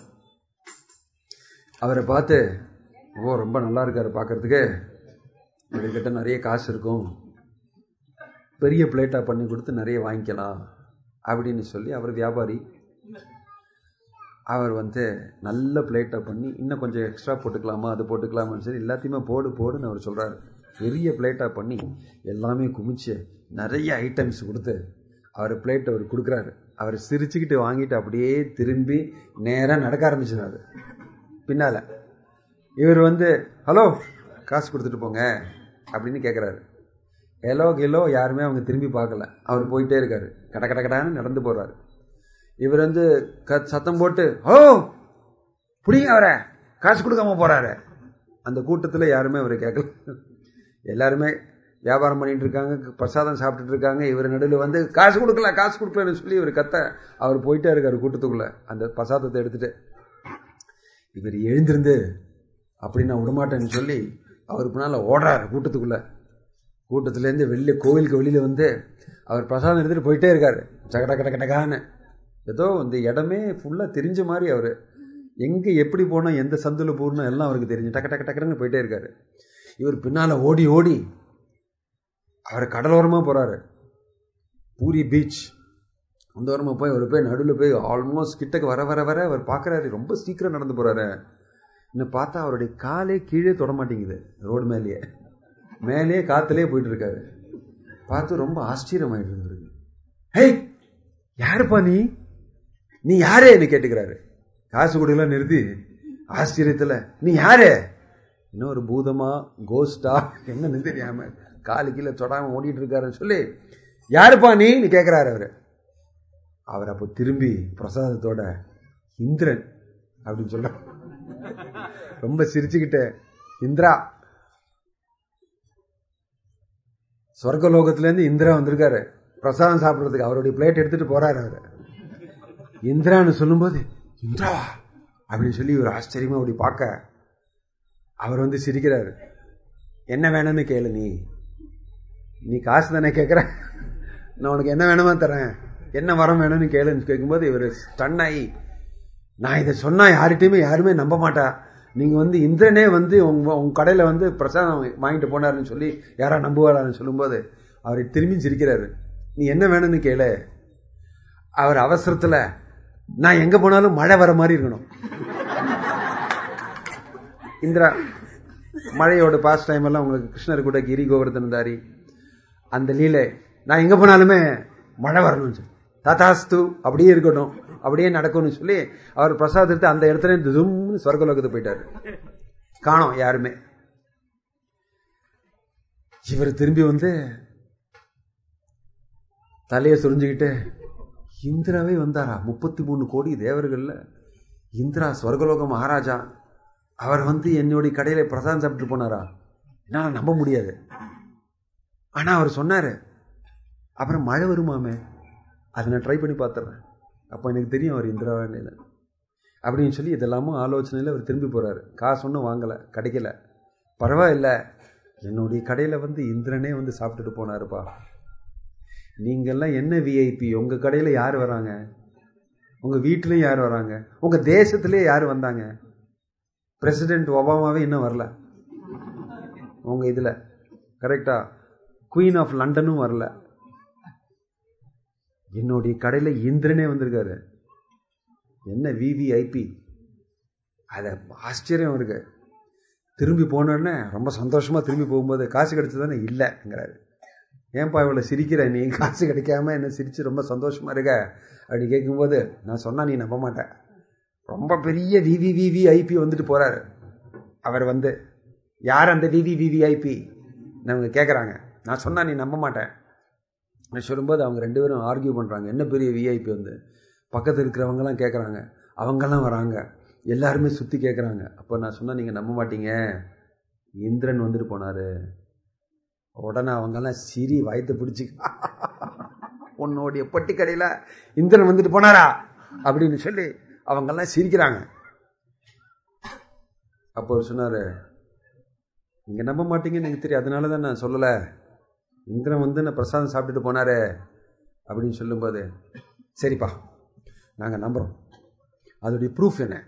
A: அவரை பார்த்து ஓ ரொம்ப நல்லா இருக்காரு பார்க்கறதுக்கு இவர்கிட்ட நிறைய காசு இருக்கும் பெரிய பிளேட்டாக பண்ணி கொடுத்து நிறைய வாங்கிக்கலாம் அப்படின்னு சொல்லி அவர் வியாபாரி அவர் வந்து நல்ல பிளேட்டை பண்ணி இன்னும் கொஞ்சம் எக்ஸ்ட்ரா போட்டுக்கலாமா அது போட்டுக்கலாமான்னு சொல்லி எல்லாத்தையுமே போடு போடுன்னு அவர் சொல்கிறாரு பெரிய பிளேட்டாக பண்ணி எல்லாமே குமிச்சு நிறைய ஐட்டம்ஸ் கொடுத்து அவர் பிளேட் அவர் கொடுக்குறாரு அவர் சிரிச்சுக்கிட்டு வாங்கிட்டு அப்படியே திரும்பி நேராக நடக்க ஆரம்பிச்சிடாரு பின்னால் இவர் வந்து ஹலோ காசு கொடுத்துட்டு போங்க அப்படின்னு கேட்குறாரு ஹலோ கிலோ யாருமே அவங்க திரும்பி பார்க்கல அவர் போயிட்டே இருக்காரு கட கட கடான்னு நடந்து போகிறாரு இவர் வந்து க சத்தம் போட்டு ஓ பிடிங்க அவரை காசு கொடுக்காம போகிறாரு அந்த கூட்டத்தில் யாருமே அவரை கேட்கல எல்லாருமே வியாபாரம் பண்ணிட்டு இருக்காங்க பிரசாதம் சாப்பிட்டுட்டு இருக்காங்க இவர் நடுவில் வந்து காசு கொடுக்கல காசு கொடுக்கலன்னு சொல்லி இவர் கத்த அவர் போயிட்டே இருக்காரு கூட்டத்துக்குள்ள அந்த பிரசாதத்தை எடுத்துட்டு இவர் எழுந்திருந்து அப்படி நான் விடமாட்டேன்னு சொல்லி அவர் பின்னால் ஓடுறாரு கூட்டத்துக்குள்ள கூட்டத்துலேருந்து வெளியே கோவிலுக்கு வெளியில் வந்து அவர் பிரசாதம் எடுத்துகிட்டு போயிட்டே இருக்காரு சகட கட கடகான்னு ஏதோ இந்த இடமே ஃபுல்லாக தெரிஞ்ச மாதிரி அவர் எங்கே எப்படி போனால் எந்த சந்தில் போகணும் எல்லாம் அவருக்கு தெரிஞ்சு டக்கு டக்கு டக்குன்னு போயிட்டே இருக்காரு இவர் பின்னால் ஓடி ஓடி அவர் கடலோரமாக போகிறாரு பூரி பீச் அந்த ஓரமாக போய் அவர் போய் நடுவில் போய் ஆல்மோஸ்ட் கிட்டக்கு வர வர வர அவர் பார்க்குறாரு ரொம்ப சீக்கிரம் நடந்து போகிறாரு இன்னும் பார்த்தா அவருடைய காலே கீழே தொட மாட்டேங்குது ரோடு மேலேயே மேலேயே காற்றுலேயே போயிட்டு இருக்காரு பார்த்து ரொம்ப ஆச்சரியமாயிட்டு இருந்திருக்கு ஹேய் யாருப்பா நீ நீ யாரே என்ன கேட்டுக்கிறாரு காசு கொடுக்கலாம் நிறுத்தி ஆச்சரியத்தில் நீ யாரு இன்னும் ஒரு பூதமா கோஸ்டா என்னன்னு தெரியாம காலு கீழே தொடாம ஓடிட்டு இருக்காருன்னு சொல்லி யாருப்பா நீன்னு கேட்குறாரு அவர் அவர் அப்போ திரும்பி பிரசாதத்தோட இந்திரன் அப்படின்னு சொல்ல ரொம்ப சிரிச்சுக்கிட்டு இந்திரா சொர்க்கலோகத்திலேருந்து இந்திரா வந்திருக்காரு பிரசாதம் சாப்பிட்றதுக்கு அவருடைய பிளேட் எடுத்துட்டு போறாரு அவர் இந்திரான்னு சொல்லும்போது இந்திராவா அப்படின்னு சொல்லி ஒரு ஆச்சரியமா அப்படி பார்க்க அவர் வந்து சிரிக்கிறாரு என்ன வேணும்னு கேளு நீ நீ காசு தானே கேட்குற நான் உனக்கு என்ன வேணுமா தரேன் என்ன வரம் வேணும்னு கேளுன்னு கேட்கும்போது இவர் ஸ்டன் ஆகி நான் இதை சொன்னா யார்கிட்டையுமே யாருமே நம்ப மாட்டா நீங்க வந்து இந்திரனே வந்து உங்க உங்க கடையில வந்து பிரசாதம் வாங்கிட்டு போனாருன்னு சொல்லி யாரா நம்புவாரான்னு சொல்லும்போது அவர் திரும்பி சிரிக்கிறாரு நீ என்ன வேணும்னு கேளு அவர் அவசரத்துல நான் எங்க போனாலும் மழை வர மாதிரி இருக்கணும் இந்திரா மழையோட பாஸ்ட் டைம் எல்லாம் உங்களுக்கு கிருஷ்ணர் கூட கிரி கோவர்தனதாரி அந்த லீலை நான் எங்க போனாலுமே மழை வரணும்னு சொல்லி தாத்தாஸ்து அப்படியே இருக்கட்டும் அப்படியே நடக்கும்னு சொல்லி அவர் பிரசாதத்தை அந்த இடத்துல தும்னு சொர்க்கலோகத்துக்கு போயிட்டாரு காணோம் யாருமே இவர் திரும்பி வந்து தலையை சுரிஞ்சுக்கிட்டு இந்திராவே வந்தாரா முப்பத்தி மூணு கோடி தேவர்கள்ல இந்திரா ஸ்வர்கலோக மகாராஜா அவர் வந்து என்னுடைய கடையில பிரசாதம் சாப்பிட்டு போனாரா என்னால் நம்ப முடியாது ஆனா அவர் சொன்னாரு அப்புறம் மழை வருமாமே அதை நான் ட்ரை பண்ணி பார்த்துறேன் அப்போ எனக்கு தெரியும் அவர் இந்திராவே அப்படின்னு சொல்லி இதெல்லாமும் ஆலோசனையில் அவர் திரும்பி போகிறாரு காசு ஒன்றும் வாங்கலை கிடைக்கல பரவாயில்ல என்னுடைய கடையில் வந்து இந்திரனே வந்து சாப்பிட்டுட்டு போனாருப்பா நீங்கள்லாம் என்ன விஐபி உங்கள் கடையில் யார் வராங்க உங்கள் வீட்லேயும் யார் வராங்க உங்கள் தேசத்துலேயே யார் வந்தாங்க பிரசிடென்ட் ஒபாமாவே இன்னும் வரல உங்கள் இதில் கரெக்டா குயின் ஆஃப் லண்டனும் வரல என்னுடைய கடையில் இந்திரனே வந்திருக்காரு என்ன விவிஐபி அதை ஆச்சரியம் இருக்கு திரும்பி போனோடனே ரொம்ப சந்தோஷமாக திரும்பி போகும்போது காசு கிடைச்சதானே இல்லைங்கிறாரு ஏன்பா இவ்வளோ சிரிக்கிற நீ காசு கிடைக்காம என்ன சிரித்து ரொம்ப சந்தோஷமாக இருக்க அப்படி கேட்கும்போது நான் சொன்னால் நீ நம்ப மாட்டேன் ரொம்ப பெரிய விவி விவி ஐபி வந்துட்டு போகிறாரு அவர் வந்து யார் அந்த விவி விவி ஐபி அவங்க கேட்குறாங்க நான் சொன்னால் நீ நம்ப மாட்டேன் நான் சொல்லும்போது அவங்க ரெண்டு பேரும் ஆர்கியூ பண்ணுறாங்க என்ன பெரிய விஐபி வந்து பக்கத்தில் இருக்கிறவங்கலாம் கேட்குறாங்க அவங்கெல்லாம் வராங்க எல்லாருமே சுற்றி கேட்குறாங்க அப்போ நான் சொன்னால் நீங்கள் நம்ப மாட்டீங்க இந்திரன் வந்துட்டு போனார் உடனே அவங்கெல்லாம் சிரி வயத்தை பிடிச்சி உன்னோடைய பொட்டி கடையில் இந்திரன் வந்துட்டு போனாரா அப்படின்னு சொல்லி அவங்கெல்லாம் சிரிக்கிறாங்க அப்போ அவர் சொன்னார் நீங்கள் நம்ப மாட்டீங்கன்னு எனக்கு தெரியும் அதனால தான் நான் சொல்லலை இந்திரன் வந்து நான் பிரசாதம் சாப்பிட்டுட்டு போனாரே அப்படின்னு சொல்லும்போது சரிப்பா நாங்கள் நம்புகிறோம் அதோடைய ப்ரூஃப் என்ன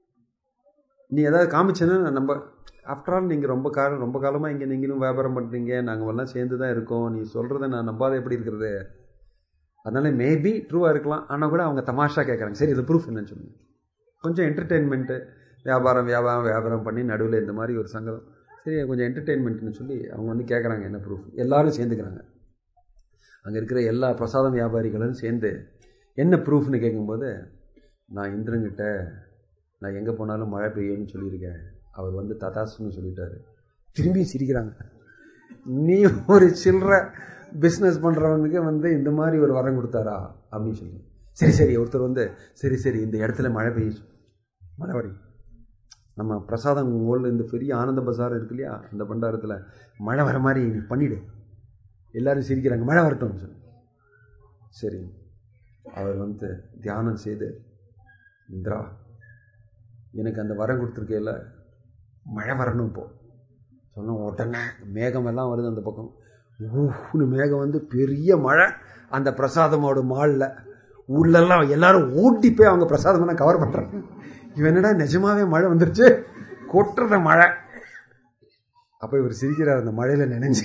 A: நீ ஏதாவது காமிச்சேன்னா நான் நம்ப ஆஃப்டர் ஆல் நீங்கள் ரொம்ப காலம் ரொம்ப காலமாக இங்கே நீங்களும் வியாபாரம் பண்ணுறீங்க நாங்கள் எல்லாம் சேர்ந்து தான் இருக்கோம் நீ சொல்கிறத நான் நம்பாத எப்படி இருக்கிறது அதனால மேபி ட்ரூவாக இருக்கலாம் ஆனால் கூட அவங்க தமாஷா கேட்குறாங்க சரி இது ப்ரூஃப் என்னன்னு சொல்லுங்கள் கொஞ்சம் என்டர்டெயின்மெண்ட்டு வியாபாரம் வியாபாரம் வியாபாரம் பண்ணி நடுவில் இந்த மாதிரி ஒரு சங்கடம் சரி கொஞ்சம் என்டர்டெயின்மெண்ட்னு சொல்லி அவங்க வந்து கேட்குறாங்க என்ன ப்ரூஃப் எல்லாரும் சேர்ந்துக்கிறாங்க அங்கே இருக்கிற எல்லா பிரசாதம் வியாபாரிகளும் சேர்ந்து என்ன ப்ரூஃப்னு கேட்கும்போது நான் இந்திரங்கிட்ட நான் எங்கே போனாலும் மழை பெய்யும்னு சொல்லியிருக்கேன் அவர் வந்து ததாசுன்னு சொல்லிட்டாரு திரும்பி சிரிக்கிறாங்க நீ ஒரு சில்லற பிஸ்னஸ் பண்ணுறவனுக்கு வந்து இந்த மாதிரி ஒரு வரம் கொடுத்தாரா அப்படின்னு சொல்லி சரி சரி ஒருத்தர் வந்து சரி சரி இந்த இடத்துல மழை பெய்யும் மழை வரையும் நம்ம பிரசாதம் ஊரில் இந்த பெரிய ஆனந்த பசார் இருக்கு இல்லையா அந்த பண்டாரத்தில் மழை வர மாதிரி நீ பண்ணிடு எல்லாரும் சிரிக்கிறாங்க மழை வரட்டும் சொல்லி சரி அவர் வந்து தியானம் செய்து இந்திரா எனக்கு அந்த வரம் கொடுத்துருக்கையில் மழை வரணும் இப்போ சொன்ன உடனே மேகம் எல்லாம் வருது அந்த பக்கம் ஊன்னு மேகம் வந்து பெரிய மழை அந்த பிரசாதமோட மாலில் ஊர்லெல்லாம் எல்லாரும் ஓட்டி போய் அவங்க பிரசாதமெல்லாம் கவர் பண்ணுறாங்க இவன் என்னடா நிஜமாவே மழை வந்துருச்சு கொட்டுற மழை அப்போ இவர் சிரிக்கிறார் அந்த மழையில் நினைஞ்சு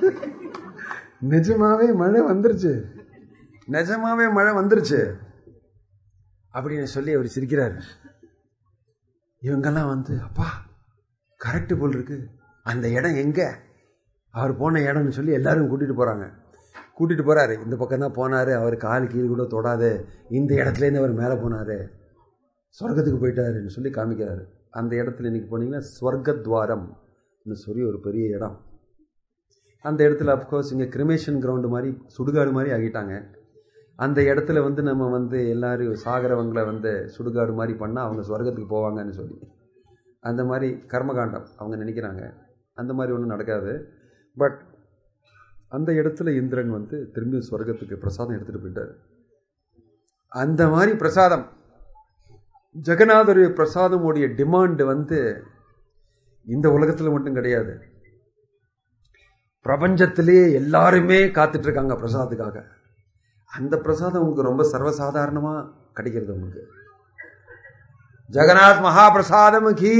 A: நிஜமாவே மழை வந்துருச்சு நிஜமாவே மழை வந்துருச்சு அப்படின்னு சொல்லி அவர் சிரிக்கிறார் இவங்கெல்லாம் வந்து அப்பா கரெக்டு போல் இருக்கு அந்த இடம் எங்க அவர் போன இடம்னு சொல்லி எல்லாரும் கூட்டிட்டு போறாங்க கூட்டிட்டு போறாரு இந்த பக்கம் தான் போனாரு அவர் கால் கீழ் கூட தொடாது இந்த இடத்துலேருந்து அவர் மேலே போனாரு சொர்க்கத்துக்கு போயிட்டாருன்னு சொல்லி காமிக்கிறாரு அந்த இடத்துல இன்னைக்கு போனீங்கன்னா ஸ்வர்கத்வாரம்னு சொல்லி ஒரு பெரிய இடம் அந்த இடத்துல அஃப்கோர்ஸ் இங்கே கிரிமேஷன் கிரவுண்டு மாதிரி சுடுகாடு மாதிரி ஆகிட்டாங்க அந்த இடத்துல வந்து நம்ம வந்து எல்லாரும் சாகரவங்களை வந்து சுடுகாடு மாதிரி பண்ணால் அவங்க சொர்க்கத்துக்கு போவாங்கன்னு சொல்லி அந்த மாதிரி கர்மகாண்டம் அவங்க நினைக்கிறாங்க அந்த மாதிரி ஒன்றும் நடக்காது பட் அந்த இடத்துல இந்திரன் வந்து திரும்பி சொர்க்கத்துக்கு பிரசாதம் எடுத்துகிட்டு போயிட்டார் அந்த மாதிரி பிரசாதம் ஜெகநாதருடைய பிரசாதமுடைய டிமாண்டு வந்து இந்த உலகத்தில் மட்டும் கிடையாது பிரபஞ்சத்திலேயே எல்லாருமே காத்துட்டு இருக்காங்க பிரசாதத்துக்காக அந்த பிரசாதம் உங்களுக்கு ரொம்ப சர்வசாதாரணமா கிடைக்கிறது உங்களுக்கு ஜெகநாத் மகாபிரசாதம் கீ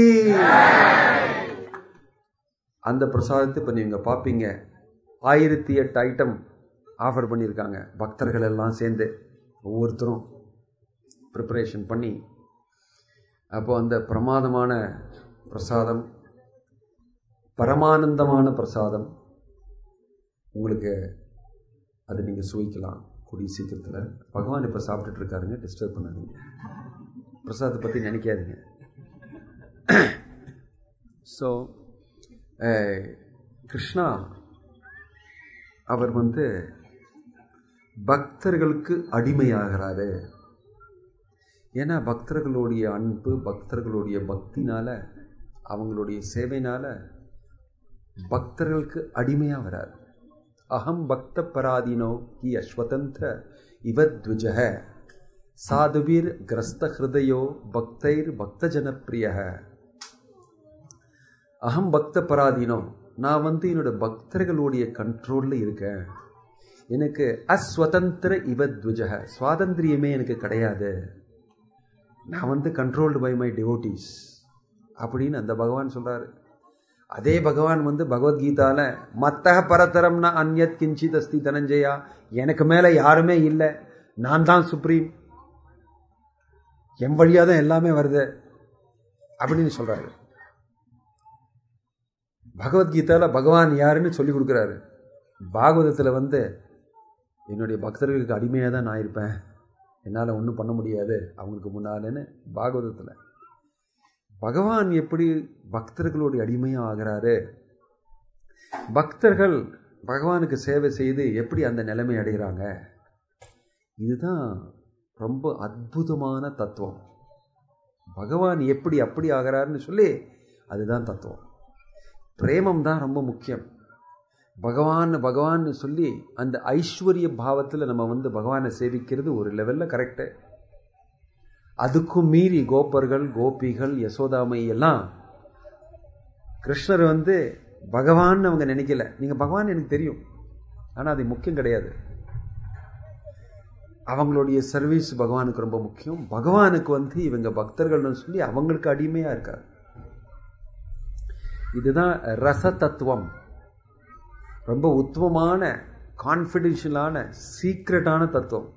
A: அந்த பிரசாதத்தை இப்போ நீங்கள் பார்ப்பீங்க ஆயிரத்தி எட்டு ஐட்டம் ஆஃபர் பண்ணியிருக்காங்க பக்தர்கள் எல்லாம் சேர்ந்து ஒவ்வொருத்தரும் ப்ரிப்பரேஷன் பண்ணி அப்போ அந்த பிரமாதமான பிரசாதம் பரமானந்தமான பிரசாதம் உங்களுக்கு அதை நீங்கள் சுவைக்கலாம் கூடிய சீக்கிரத்தில் பகவான் இப்போ சாப்பிட்டுட்டு இருக்காருங்க டிஸ்டர்ப் பண்ணாதீங்க பிரசாதத்தை பற்றி நினைக்காதீங்க ஸோ கிருஷ்ணா அவர் வந்து பக்தர்களுக்கு அடிமையாகிறாரு ஏன்னா பக்தர்களுடைய அன்பு பக்தர்களுடைய பக்தினால அவங்களுடைய சேவைனால பக்தர்களுக்கு அடிமையாக வரார் அகம் பக்த பராதீனோ கி அஸ்வதந்திர இவத்விஜக சாதுபீர் கிரஸ்த ஹிருதயோ பக்தைர் பக்த ஜனப்பிரிய அகம் பக்த பராதீனம் நான் வந்து என்னோட பக்தர்களுடைய கண்ட்ரோல்ல இருக்கேன் எனக்கு அஸ்வதந்திர இவத்விஜக சுவாதந்திரியமே எனக்கு கிடையாது நான் வந்து கண்ட்ரோல்டு பை மை டிவோட்டிஸ் அப்படின்னு அந்த பகவான் சொல்றாரு அதே பகவான் வந்து பகவத்கீதால மத்தக பரதரம்னா அந்யத் கிஞ்சித் அஸ்தி தனஞ்சயா எனக்கு மேல யாருமே இல்லை நான் தான் சுப்ரீம் என் வழியா தான் எல்லாமே வருது அப்படின்னு சொல்றாரு பகவத்கீதால பகவான் யாருன்னு சொல்லி கொடுக்குறாரு பாகவதத்தில் வந்து என்னுடைய பக்தர்களுக்கு அடிமையாக தான் நான் இருப்பேன் என்னால் ஒன்றும் பண்ண முடியாது அவங்களுக்கு முன்னாலன்னு பாகவதத்தில் பகவான் எப்படி பக்தர்களுடைய அடிமையாக ஆகிறாரு பக்தர்கள் பகவானுக்கு சேவை செய்து எப்படி அந்த நிலைமை அடைகிறாங்க இதுதான் ரொம்ப அற்புதமான தத்துவம் பகவான் எப்படி அப்படி ஆகிறாருன்னு சொல்லி அதுதான் தத்துவம் பிரேமம் தான் ரொம்ப முக்கியம் பகவான் பகவான்னு சொல்லி அந்த ஐஸ்வர்ய பாவத்தில் நம்ம வந்து பகவானை சேவிக்கிறது ஒரு லெவலில் கரெக்டு அதுக்கும் மீறி கோப்பர்கள் கோபிகள் யசோதாமை எல்லாம் கிருஷ்ணர் வந்து பகவான் அவங்க நினைக்கல நீங்க பகவான் எனக்கு தெரியும் ஆனால் அது முக்கியம் கிடையாது அவங்களுடைய சர்வீஸ் பகவானுக்கு ரொம்ப முக்கியம் பகவானுக்கு வந்து இவங்க பக்தர்கள்னு சொல்லி அவங்களுக்கு அடிமையா இருக்கார் இதுதான் ரச தத்துவம் ரொம்ப உத்தமமான கான்ஃபிடென்ஷியலான சீக்ரெட்டான தத்துவம்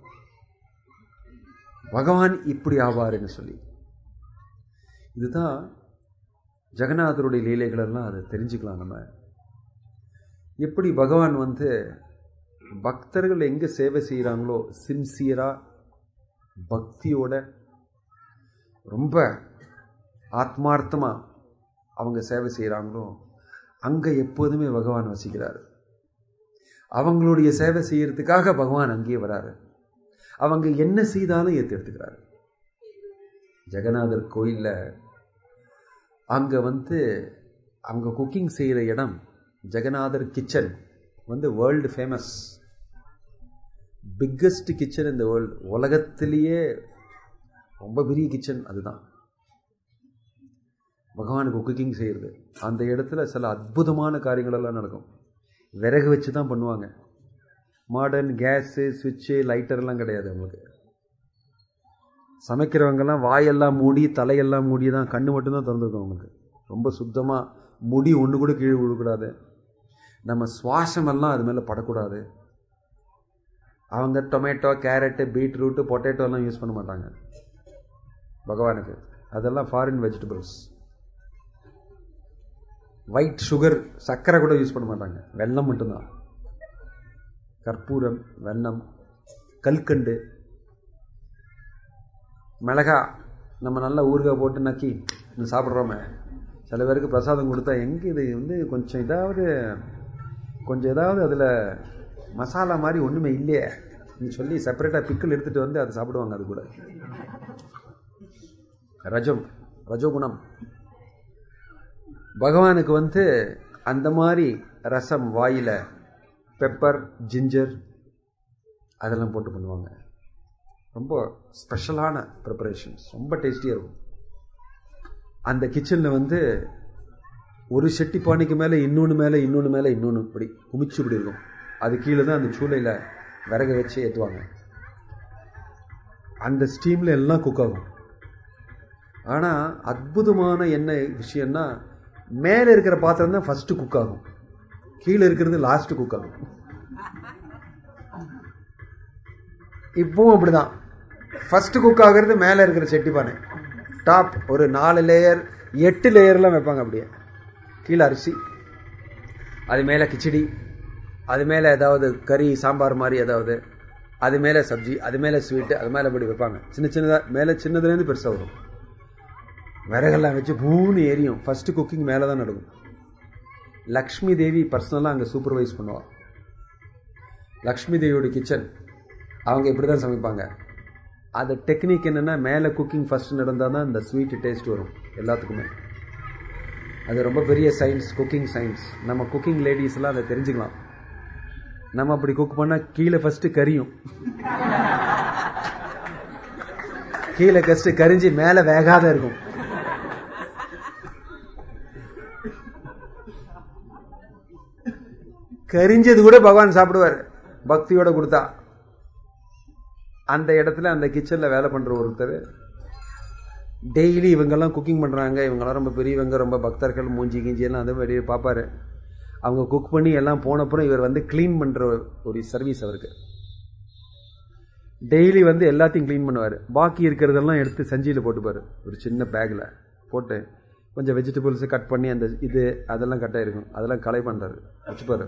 A: பகவான் இப்படி ஆவாருன்னு சொல்லி இதுதான் ஜெகநாதருடைய லீலைகளெல்லாம் அதை தெரிஞ்சுக்கலாம் நம்ம எப்படி பகவான் வந்து பக்தர்கள் எங்கே சேவை செய்கிறாங்களோ சின்சியராக பக்தியோட ரொம்ப ஆத்மார்த்தமாக அவங்க சேவை செய்கிறாங்களோ அங்கே எப்போதுமே பகவான் வசிக்கிறார் அவங்களுடைய சேவை செய்யறதுக்காக பகவான் அங்கேயே வராரு அவங்க என்ன செய்தாலும் ஏற்று எடுத்துக்கிறாரு ஜெகநாதர் கோயிலில் அங்கே வந்து அவங்க குக்கிங் செய்கிற இடம் ஜெகநாதர் கிச்சன் வந்து வேர்ல்டு ஃபேமஸ் பிக்கஸ்ட் கிச்சன் இந்த வேர்ல்டு உலகத்திலேயே ரொம்ப பெரிய கிச்சன் அதுதான் பகவானுக்கு குக்கிங் செய்கிறது அந்த இடத்துல சில அற்புதமான காரியங்கள் எல்லாம் நடக்கும் விறகு வச்சு தான் பண்ணுவாங்க மாடர்ன் கேஸு சுவிட்சு லைட்டர்லாம் கிடையாது அவங்களுக்கு சமைக்கிறவங்கெல்லாம் வாயெல்லாம் மூடி தலையெல்லாம் மூடி தான் கண்ணு மட்டும்தான் திறந்துருக்கும் அவங்களுக்கு ரொம்ப சுத்தமாக முடி ஒன்று கூட கீழே விழக்கூடாது நம்ம சுவாசமெல்லாம் அது மேலே படக்கூடாது அவங்க டொமேட்டோ கேரட்டு பீட்ரூட்டு பொட்டேட்டோலாம் யூஸ் பண்ண மாட்டாங்க பகவானுக்கு அதெல்லாம் ஃபாரின் வெஜிடபிள்ஸ் ஒயிட் சுகர் சர்க்கரை கூட யூஸ் பண்ண மாட்டாங்க வெல்லம் மட்டும்தான் கற்பூரம் வெண்ணம் கல்கண்டு மிளகா நம்ம நல்லா ஊறுகாய் போட்டு நக்கி சாப்பிட்றோமே சில பேருக்கு பிரசாதம் கொடுத்தா எங்கே இது வந்து கொஞ்சம் இதாவது கொஞ்சம் ஏதாவது அதில் மசாலா மாதிரி ஒன்றுமே இல்லையே சொல்லி செப்பரேட்டாக பிக்கிள் எடுத்துகிட்டு வந்து அதை சாப்பிடுவாங்க அது கூட ரஜம் ரஜோகுணம் பகவானுக்கு வந்து அந்த மாதிரி ரசம் வாயில் பெப்பர் ஜிஞ்சர் அதெல்லாம் போட்டு பண்ணுவாங்க ரொம்ப ஸ்பெஷலான ப்ரிப்பரேஷன்ஸ் ரொம்ப டேஸ்டியாக இருக்கும் அந்த கிச்சனில் வந்து ஒரு செட்டி பானைக்கு மேலே இன்னொன்று மேலே இன்னொன்று மேலே இன்னொன்று இப்படி குமிச்சு இப்படி இருக்கும் அது கீழே தான் அந்த சூளையில் விறகு வச்சு ஏற்றுவாங்க அந்த ஸ்டீமில் எல்லாம் குக் ஆகும் ஆனால் அற்புதமான என்ன விஷயம்னா மேலே இருக்கிற பாத்திரம் தான் ஃபஸ்ட்டு குக் ஆகும் கீழே இருக்கிறது லாஸ்ட்டு குக் ஆகும் இப்பவும் அப்படிதான் ஃபர்ஸ்ட் குக் ஆகிறது மேலே இருக்கிற செட்டிப்பானை டாப் ஒரு நாலு லேயர் எட்டு லேயர்லாம் வைப்பாங்க அப்படியே கீழே அரிசி அது மேலே கிச்சடி அது மேலே ஏதாவது கறி சாம்பார் மாதிரி ஏதாவது அது மேலே சப்ஜி அது மேலே ஸ்வீட்டு அது மேலே இப்படி வைப்பாங்க சின்ன சின்னதாக மேலே சின்னதுலேருந்து பெருசாக வரும் விறகெல்லாம் வச்சு பூன்னு எரியும் ஃபஸ்ட்டு குக்கிங் மேலே தான் நடக்கும் லக்ஷ்மி தேவி பர்சனலாக அங்கே சூப்பர்வைஸ் பண்ணுவாள் லக்ஷ்மி தேவியோட கிச்சன் அவங்க இப்படி தான் சமைப்பாங்க அது டெக்னிக் என்னென்னா மேலே குக்கிங் ஃபஸ்ட் நடந்தால் தான் இந்த ஸ்வீட் டேஸ்ட் வரும் எல்லாத்துக்குமே அது ரொம்ப பெரிய சயின்ஸ் குக்கிங் சயின்ஸ் நம்ம குக்கிங் லேடிஸ்லாம் அதை தெரிஞ்சுக்கலாம் நம்ம அப்படி குக் பண்ணால் கீழே ஃபஸ்ட்டு கரியும் கீழே கஸ்ட் கரிஞ்சு மேல வேகாத இருக்கும் கரிஞ்சது கூட பகவான் சாப்பிடுவார் பக்தியோட கொடுத்தா அந்த இடத்துல அந்த கிச்சன்ல வேலை பண்ற ஒருத்தர் டெய்லி இவங்கெல்லாம் குக்கிங் பண்றாங்க இவங்கெல்லாம் ரொம்ப பெரியவங்க ரொம்ப பக்தர்கள் மூஞ்சி கிஞ்சி எல்லாம் அதை வெளியே பார்ப்பாரு அவங்க குக் பண்ணி எல்லாம் போனப்புறம் இவர் வந்து க்ளீன் பண்ற ஒரு சர்வீஸ் அவருக்கு டெய்லி வந்து எல்லாத்தையும் க்ளீன் பண்ணுவார் பாக்கி இருக்கிறதெல்லாம் எடுத்து சஞ்சியில் போட்டுப்பார் ஒரு சின்ன பேக்கில் போட்டு கொஞ்சம் வெஜிடபிள்ஸை கட் பண்ணி அந்த இது அதெல்லாம் கட்டாக இருக்கும் அதெல்லாம் களை பண்ணுறாரு வச்சுப்பாரு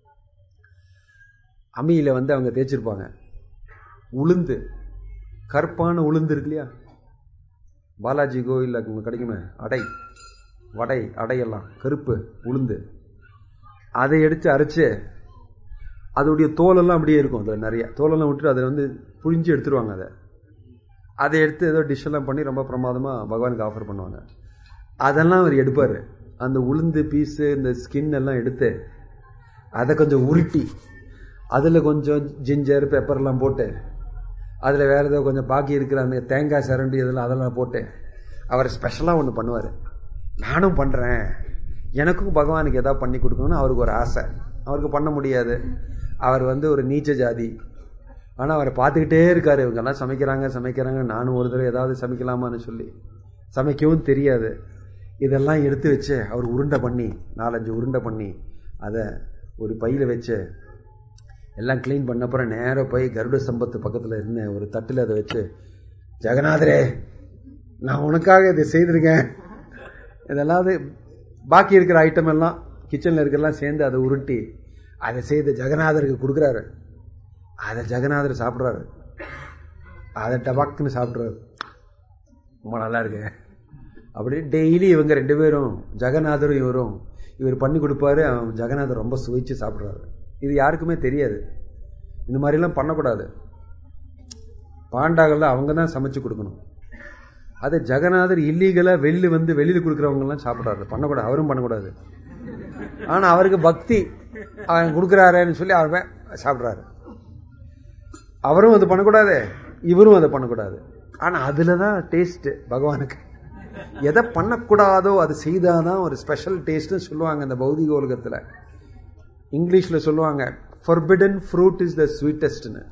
A: அம்மியில் வந்து அவங்க தேய்ச்சிருப்பாங்க உளுந்து கருப்பான உளுந்து இருக்கு இல்லையா பாலாஜி கோயிலில் உங்களுக்கு கிடைக்குமே அடை வடை அடையெல்லாம் கருப்பு உளுந்து அதை எடுத்து அரைச்சு அதோடைய தோலெல்லாம் அப்படியே இருக்கும் அதில் நிறைய தோலெல்லாம் விட்டுட்டு அதை வந்து புழிஞ்சு எடுத்துருவாங்க அதை அதை எடுத்து ஏதோ டிஷ் எல்லாம் பண்ணி ரொம்ப பிரமாதமாக பகவானுக்கு ஆஃபர் பண்ணுவாங்க அதெல்லாம் அவர் எடுப்பார் அந்த உளுந்து பீஸு இந்த ஸ்கின் எல்லாம் எடுத்து அதை கொஞ்சம் உருட்டி அதில் கொஞ்சம் ஜிஞ்சர் பெப்பர்லாம் போட்டு அதில் வேறு ஏதோ கொஞ்சம் பாக்கி இருக்கிற அந்த தேங்காய் சரண்டி இதெல்லாம் அதெல்லாம் போட்டு அவர் ஸ்பெஷலாக ஒன்று பண்ணுவார் நானும் பண்ணுறேன் எனக்கும் பகவானுக்கு எதாவது பண்ணி கொடுக்கணும்னு அவருக்கு ஒரு ஆசை அவருக்கு பண்ண முடியாது அவர் வந்து ஒரு நீச்ச ஜாதி ஆனால் அவரை பார்த்துக்கிட்டே இருக்கார் இவங்கெல்லாம் சமைக்கிறாங்க சமைக்கிறாங்க நானும் ஒரு தடவை ஏதாவது சமைக்கலாமான்னு சொல்லி சமைக்கவும் தெரியாது இதெல்லாம் எடுத்து வச்சு அவர் உருண்டை பண்ணி நாலஞ்சு உருண்டை பண்ணி அதை ஒரு பையில் வச்சு எல்லாம் க்ளீன் பண்ண அப்புறம் நேராக போய் கருட சம்பத்து பக்கத்தில் இருந்தேன் ஒரு தட்டில் அதை வச்சு ஜெகநாதரே நான் உனக்காக இதை செய்திருக்கேன் இதெல்லாம் பாக்கி இருக்கிற ஐட்டம் எல்லாம் கிச்சனில் இருக்கிறலாம் சேர்ந்து அதை உருட்டி அதை செய்து ஜெகநாதருக்கு கொடுக்குறாரு அதை ஜெகநாதர் சாப்பிட்றாரு அதை டபாக்குன்னு சாப்பிட்றாரு ரொம்ப நல்லா இருக்கு அப்படி டெய்லி இவங்க ரெண்டு பேரும் ஜெகநாதரும் இவரும் இவர் பண்ணி கொடுப்பாரு அவன் ஜெகநாதர் ரொம்ப சுவைச்சு சாப்பிட்றாரு இது யாருக்குமே தெரியாது இந்த மாதிரிலாம் பண்ணக்கூடாது பாண்டாகல அவங்க தான் சமைச்சு கொடுக்கணும் அது ஜெகநாதர் இல்லீகலாக வெளில வந்து வெளியில் கொடுக்குறவங்கலாம் சாப்பிட்றாரு பண்ணக்கூடாது அவரும் பண்ணக்கூடாது ஆனால் அவருக்கு பக்தி அவன் கொடுக்குறாருன்னு சொல்லி அவர் சாப்பிட்றாரு அவரும் அது பண்ணக்கூடாது இவரும் அதை பண்ணக்கூடாது ஆனால் அதில் தான் டேஸ்ட்டு பகவானுக்கு எதை பண்ணக்கூடாதோ அது செய்தாதான் ஒரு ஸ்பெஷல் டேஸ்ட்னு சொல்லுவாங்க இந்த பௌதிக உலகத்தில் இங்கிலீஷில் சொல்லுவாங்க ஃபர்பிடன் ஃப்ரூட் இஸ் த ஸ்வீட்டஸ்ட்னு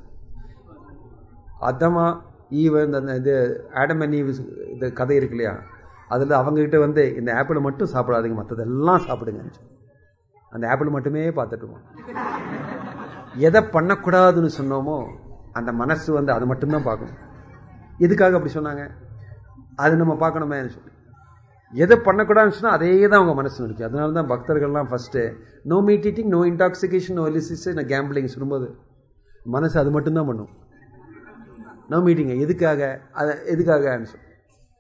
A: அதமா ஈவன் அந்த இது ஆடம் அண்ட் ஈவ் இந்த கதை இருக்கு இல்லையா அதில் அவங்ககிட்ட வந்து இந்த ஆப்பிளை மட்டும் சாப்பிடாதீங்க மற்றதெல்லாம் சாப்பிடுங்க அந்த ஆப்பிள் மட்டுமே பார்த்துட்டுவோம் எதை பண்ணக்கூடாதுன்னு சொன்னோமோ அந்த மனசு வந்து அதை மட்டும்தான் பார்க்கணும் எதுக்காக அப்படி சொன்னாங்க அது நம்ம பார்க்கணுமே சொல்லி எதை பண்ணக்கூடாதுன்னு சொன்னால் அதே தான் அவங்க மனசு நினைக்கும் அதனால தான் பக்தர்கள்லாம் first no meat eating no intoxication no illicit நான் கேம்பிளிங் சொல்லும்போது மனசு அது மட்டும்தான் பண்ணும் நோ மீட்டிங்க எதுக்காக அதை எதுக்காகன்னு சொல்லி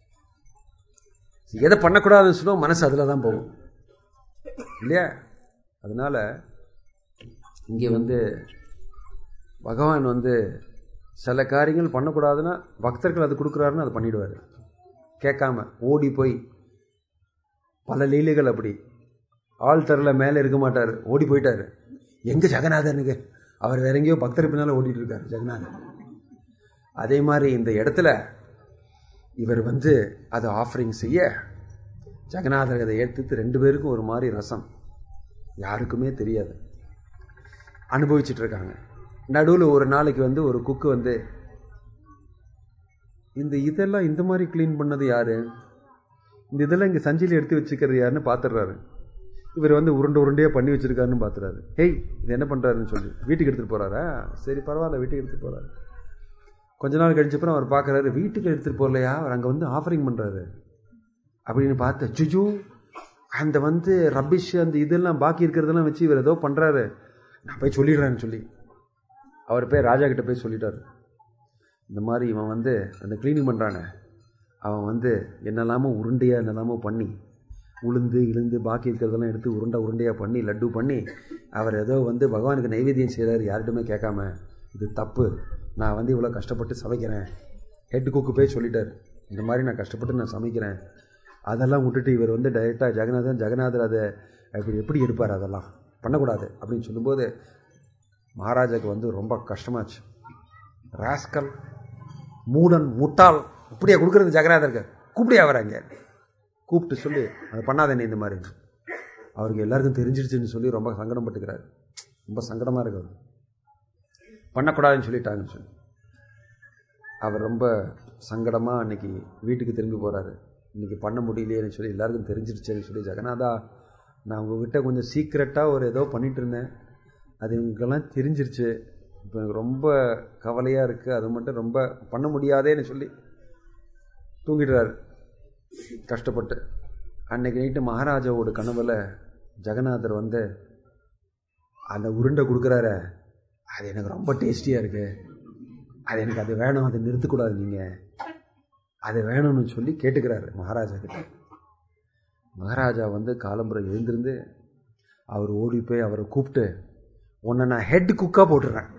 A: எதை பண்ணக்கூடாதுன்னு சொன்னோம் மனசு அதில் தான் போகும் இல்லையா அதனால இங்கே வந்து பகவான் வந்து சில காரியங்கள் பண்ணக்கூடாதுன்னா பக்தர்கள் அது கொடுக்குறாருன்னு அதை பண்ணிடுவார் கேட்காம ஓடி போய் பல லீலைகள் அப்படி ஆள் தரல மேலே இருக்க மாட்டார் ஓடி போயிட்டார் எங்கே ஜெகநாதனுக்கு அவர் வேற எங்கேயோ பக்தர் பின்னால் ஓடிட்டு இருக்கார் ஜெகநாதன் அதே மாதிரி இந்த இடத்துல இவர் வந்து அதை ஆஃபரிங் செய்ய ஜெகநாதர் அதை ஏற்றுத்து ரெண்டு பேருக்கும் ஒரு மாதிரி ரசம் யாருக்குமே தெரியாது அனுபவிச்சுட்டு இருக்காங்க நடுவில் ஒரு நாளைக்கு வந்து ஒரு குக்கு வந்து இந்த இதெல்லாம் இந்த மாதிரி க்ளீன் பண்ணது யாரு இந்த இதெல்லாம் இங்கே சஞ்சியில் எடுத்து வச்சுக்கிறது யாருன்னு பார்த்துடுறாரு இவர் வந்து உருண்டை உருண்டையாக பண்ணி வச்சிருக்காருன்னு பார்த்துறாரு ஹேய் இது என்ன பண்ணுறாருன்னு சொல்லி வீட்டுக்கு எடுத்துகிட்டு போகிறாரா சரி பரவாயில்ல வீட்டுக்கு எடுத்துகிட்டு போகிறாரு கொஞ்ச நாள் கழிச்சப்பறம் அவர் பார்க்குறாரு வீட்டுக்கு எடுத்துகிட்டு போகலையா அவர் அங்கே வந்து ஆஃபரிங் பண்ணுறாரு அப்படின்னு பார்த்து சுஜு அந்த வந்து ரபிஷ் அந்த இதெல்லாம் பாக்கி இருக்கிறதெல்லாம் வச்சு இவர் ஏதோ பண்ணுறாரு நான் போய் சொல்லிடுறேன்னு சொல்லி அவர் போய் ராஜா கிட்ட போய் சொல்லிட்டாரு இந்த மாதிரி இவன் வந்து அந்த க்ளீனிங் பண்ணுறானே அவன் வந்து என்னெல்லாமோ உருண்டையாக என்னெல்லாமோ பண்ணி உளுந்து இழுந்து பாக்கி இருக்கிறதெல்லாம் எடுத்து உருண்டை உருண்டையாக பண்ணி லட்டு பண்ணி அவர் ஏதோ வந்து பகவானுக்கு நைவேத்தியம் செய்கிறார் யார்கிட்டுமே கேட்காம இது தப்பு நான் வந்து இவ்வளோ கஷ்டப்பட்டு சமைக்கிறேன் ஹெட் குக்கு போய் சொல்லிட்டார் இந்த மாதிரி நான் கஷ்டப்பட்டு நான் சமைக்கிறேன் அதெல்லாம் விட்டுட்டு இவர் வந்து டைரெக்டாக ஜெகநாதன் ஜெகநாதர் அதை இப்படி எப்படி எடுப்பார் அதெல்லாம் பண்ணக்கூடாது அப்படின்னு சொல்லும்போது மகாராஜாவுக்கு வந்து ரொம்ப கஷ்டமாச்சு ராஸ்கல் மூடன் முட்டாள் அப்படியே கொடுக்குறது ஜெகநாதருக்கு கூப்பிடியா வராங்க கூப்பிட்டு சொல்லி அதை பண்ணாத நீ இந்த மாதிரி அவருக்கு எல்லாருக்கும் தெரிஞ்சிருச்சுன்னு சொல்லி ரொம்ப சங்கடம் பட்டுக்கிறாரு ரொம்ப சங்கடமாக இருக்கு அவர் பண்ணக்கூடாதுன்னு சொல்லிட்டாங்கன்னு சொல்லி அவர் ரொம்ப சங்கடமாக அன்னைக்கு வீட்டுக்கு திரும்பி போகிறாரு இன்னைக்கு பண்ண முடியலையேன்னு சொல்லி எல்லாருக்கும் தெரிஞ்சிருச்சேன்னு சொல்லி ஜெகநாதா நான் உங்ககிட்ட கொஞ்சம் சீக்ரெட்டாக ஒரு ஏதோ பண்ணிட்டு இருந்தேன் அது இவங்களுக்கெல்லாம் தெரிஞ்சிருச்சு இப்போ எனக்கு ரொம்ப கவலையாக இருக்குது அது மட்டும் ரொம்ப பண்ண முடியாதேன்னு சொல்லி தூங்கிடுறாரு கஷ்டப்பட்டு அன்னைக்கு நைட்டு மகாராஜாவோட கனவுல ஜெகநாதர் வந்து அந்த உருண்டை கொடுக்குறாரு அது எனக்கு ரொம்ப டேஸ்டியாக இருக்கு அது எனக்கு அது வேணும் அதை நிறுத்தக்கூடாது நீங்கள் அது வேணும்னு சொல்லி கேட்டுக்கிறாரு மகாராஜா கிட்ட மகாராஜா வந்து காலம்புரை எழுந்திருந்து அவர் ஓடி போய் அவரை கூப்பிட்டு உன்னை நான் ஹெட் குக்காக போட்டுடுறேன்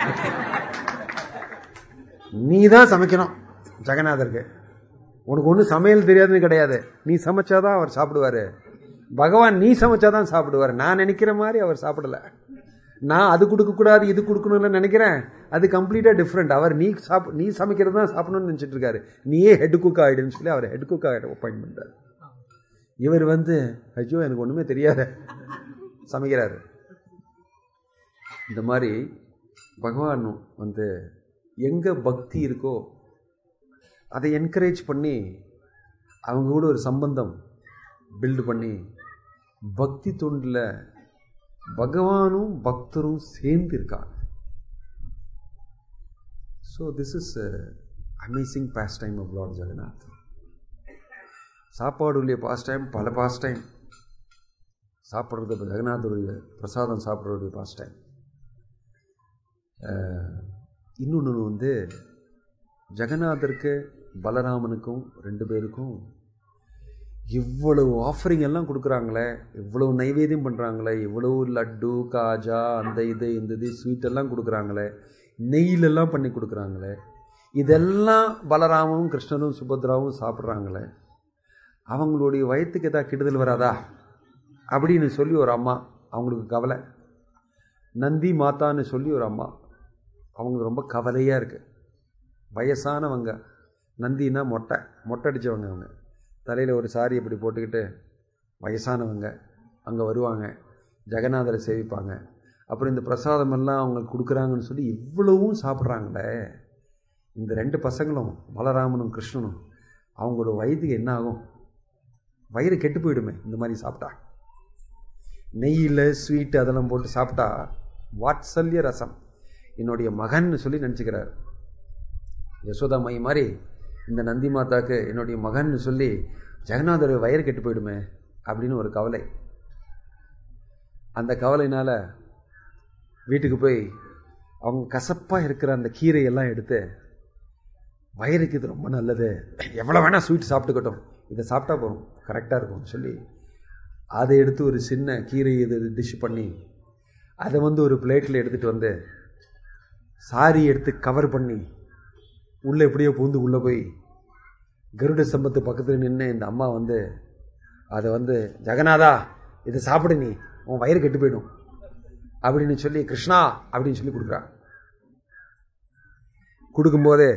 A: நீ தான் சமைக்கணும் ஜெகநாதருக்கு உனக்கு ஒன்றும் சமையல் தெரியாதுன்னு கிடையாது நீ சமைச்சாதான் அவர் சாப்பிடுவார் பகவான் நீ சமைச்சாதான் சாப்பிடுவார் நான் நினைக்கிற மாதிரி அவர் சாப்பிடல நான் அது கொடுக்கக்கூடாது இது கொடுக்கணும்னு நினைக்கிறேன் அது கம்ப்ளீட்டாக டிஃப்ரெண்ட் அவர் நீ சாப் நீ சமைக்கிறது தான் சாப்பிடணும்னு நினச்சிட்டு இருக்காரு நீயே ஹெட் குக் ஆகிடுன்னு சொல்லி அவர் ஹெட் குக் ஆகிட அப்பாயின்ட் பண்ணுறாரு இவர் வந்து ஐயோ எனக்கு ஒன்றுமே தெரியாத சமைக்கிறாரு இந்த மாதிரி பகவான் வந்து எங்கே பக்தி இருக்கோ அதை என்கரேஜ் பண்ணி அவங்க கூட ஒரு சம்பந்தம் பில்டு பண்ணி பக்தி தொண்டில் பகவானும் பக்தரும் சேர்ந்து இருக்காங்க so this is amazing pastime of Lord Jagannath சாப்பாடுடைய பாஸ்ட் டைம் பல பாஸ்ட் டைம் சாப்பிட்றது இப்போ ஜெகநாதருடைய பிரசாதம் சாப்பிட்றதுடைய பாஸ்ட் டைம் இன்னொன்று வந்து ஜெகநாதருக்கு பலராமனுக்கும் ரெண்டு பேருக்கும் இவ்வளவு ஆஃபரிங் எல்லாம் கொடுக்குறாங்களே இவ்வளவு நைவேத்தியம் பண்ணுறாங்களே இவ்வளவு லட்டு காஜா அந்த இது இந்த இது ஸ்வீட் எல்லாம் கொடுக்குறாங்களே நெய்யிலெல்லாம் பண்ணி கொடுக்குறாங்களே இதெல்லாம் பலராமனும் கிருஷ்ணனும் சுபத்ராவும் சாப்பிட்றாங்களே அவங்களுடைய வயிற்றுக்கு ஏதாவது கெடுதல் வராதா அப்படின்னு சொல்லி ஒரு அம்மா அவங்களுக்கு கவலை நந்தி மாதான்னு சொல்லி ஒரு அம்மா அவங்களுக்கு ரொம்ப கவலையாக இருக்குது வயசானவங்க நந்தினா மொட்டை மொட்டை அடித்தவங்க அவங்க தலையில் ஒரு சாரி இப்படி போட்டுக்கிட்டு வயசானவங்க அங்கே வருவாங்க ஜெகநாதரை சேவிப்பாங்க அப்புறம் இந்த பிரசாதம் எல்லாம் அவங்களுக்கு கொடுக்குறாங்கன்னு சொல்லி இவ்வளவும் சாப்பிட்றாங்களே இந்த ரெண்டு பசங்களும் பலராமனும் கிருஷ்ணனும் அவங்களோட வயதுக்கு என்ன ஆகும் வயிறு கெட்டு போயிடுமே இந்த மாதிரி சாப்பிட்டா நெய்யில் ஸ்வீட் அதெல்லாம் போட்டு சாப்பிட்டா வாட்சல்ய ரசம் என்னுடைய மகன்னு சொல்லி நினச்சிக்கிறார் யசோதா மை மாதிரி இந்த நந்தி மாதாக்கு என்னுடைய மகன்னு சொல்லி ஜெகநாதர் வயிறு கெட்டு போயிடுமே அப்படின்னு ஒரு கவலை அந்த கவலையினால் வீட்டுக்கு போய் அவங்க கசப்பாக இருக்கிற அந்த கீரையெல்லாம் எடுத்து வயிறுக்கு இது ரொம்ப நல்லது எவ்வளோ வேணால் ஸ்வீட் சாப்பிட்டுக்கட்டும் இதை சாப்பிட்டா போகும் கரெக்டாக இருக்கும் சொல்லி அதை எடுத்து ஒரு சின்ன கீரை இது டிஷ் பண்ணி அதை வந்து ஒரு பிளேட்டில் எடுத்துகிட்டு வந்து சாரி எடுத்து கவர் பண்ணி உள்ளே எப்படியோ பூந்து உள்ளே போய் கருட சம்பத்து பக்கத்தில் நின்று இந்த அம்மா வந்து அதை வந்து ஜெகநாதா இதை சாப்பிடு நீ உன் வயிறு கெட்டு போயிடும் அப்படின்னு சொல்லி கிருஷ்ணா அப்படின்னு சொல்லி கொடுக்குறா கொடுக்கும்போதே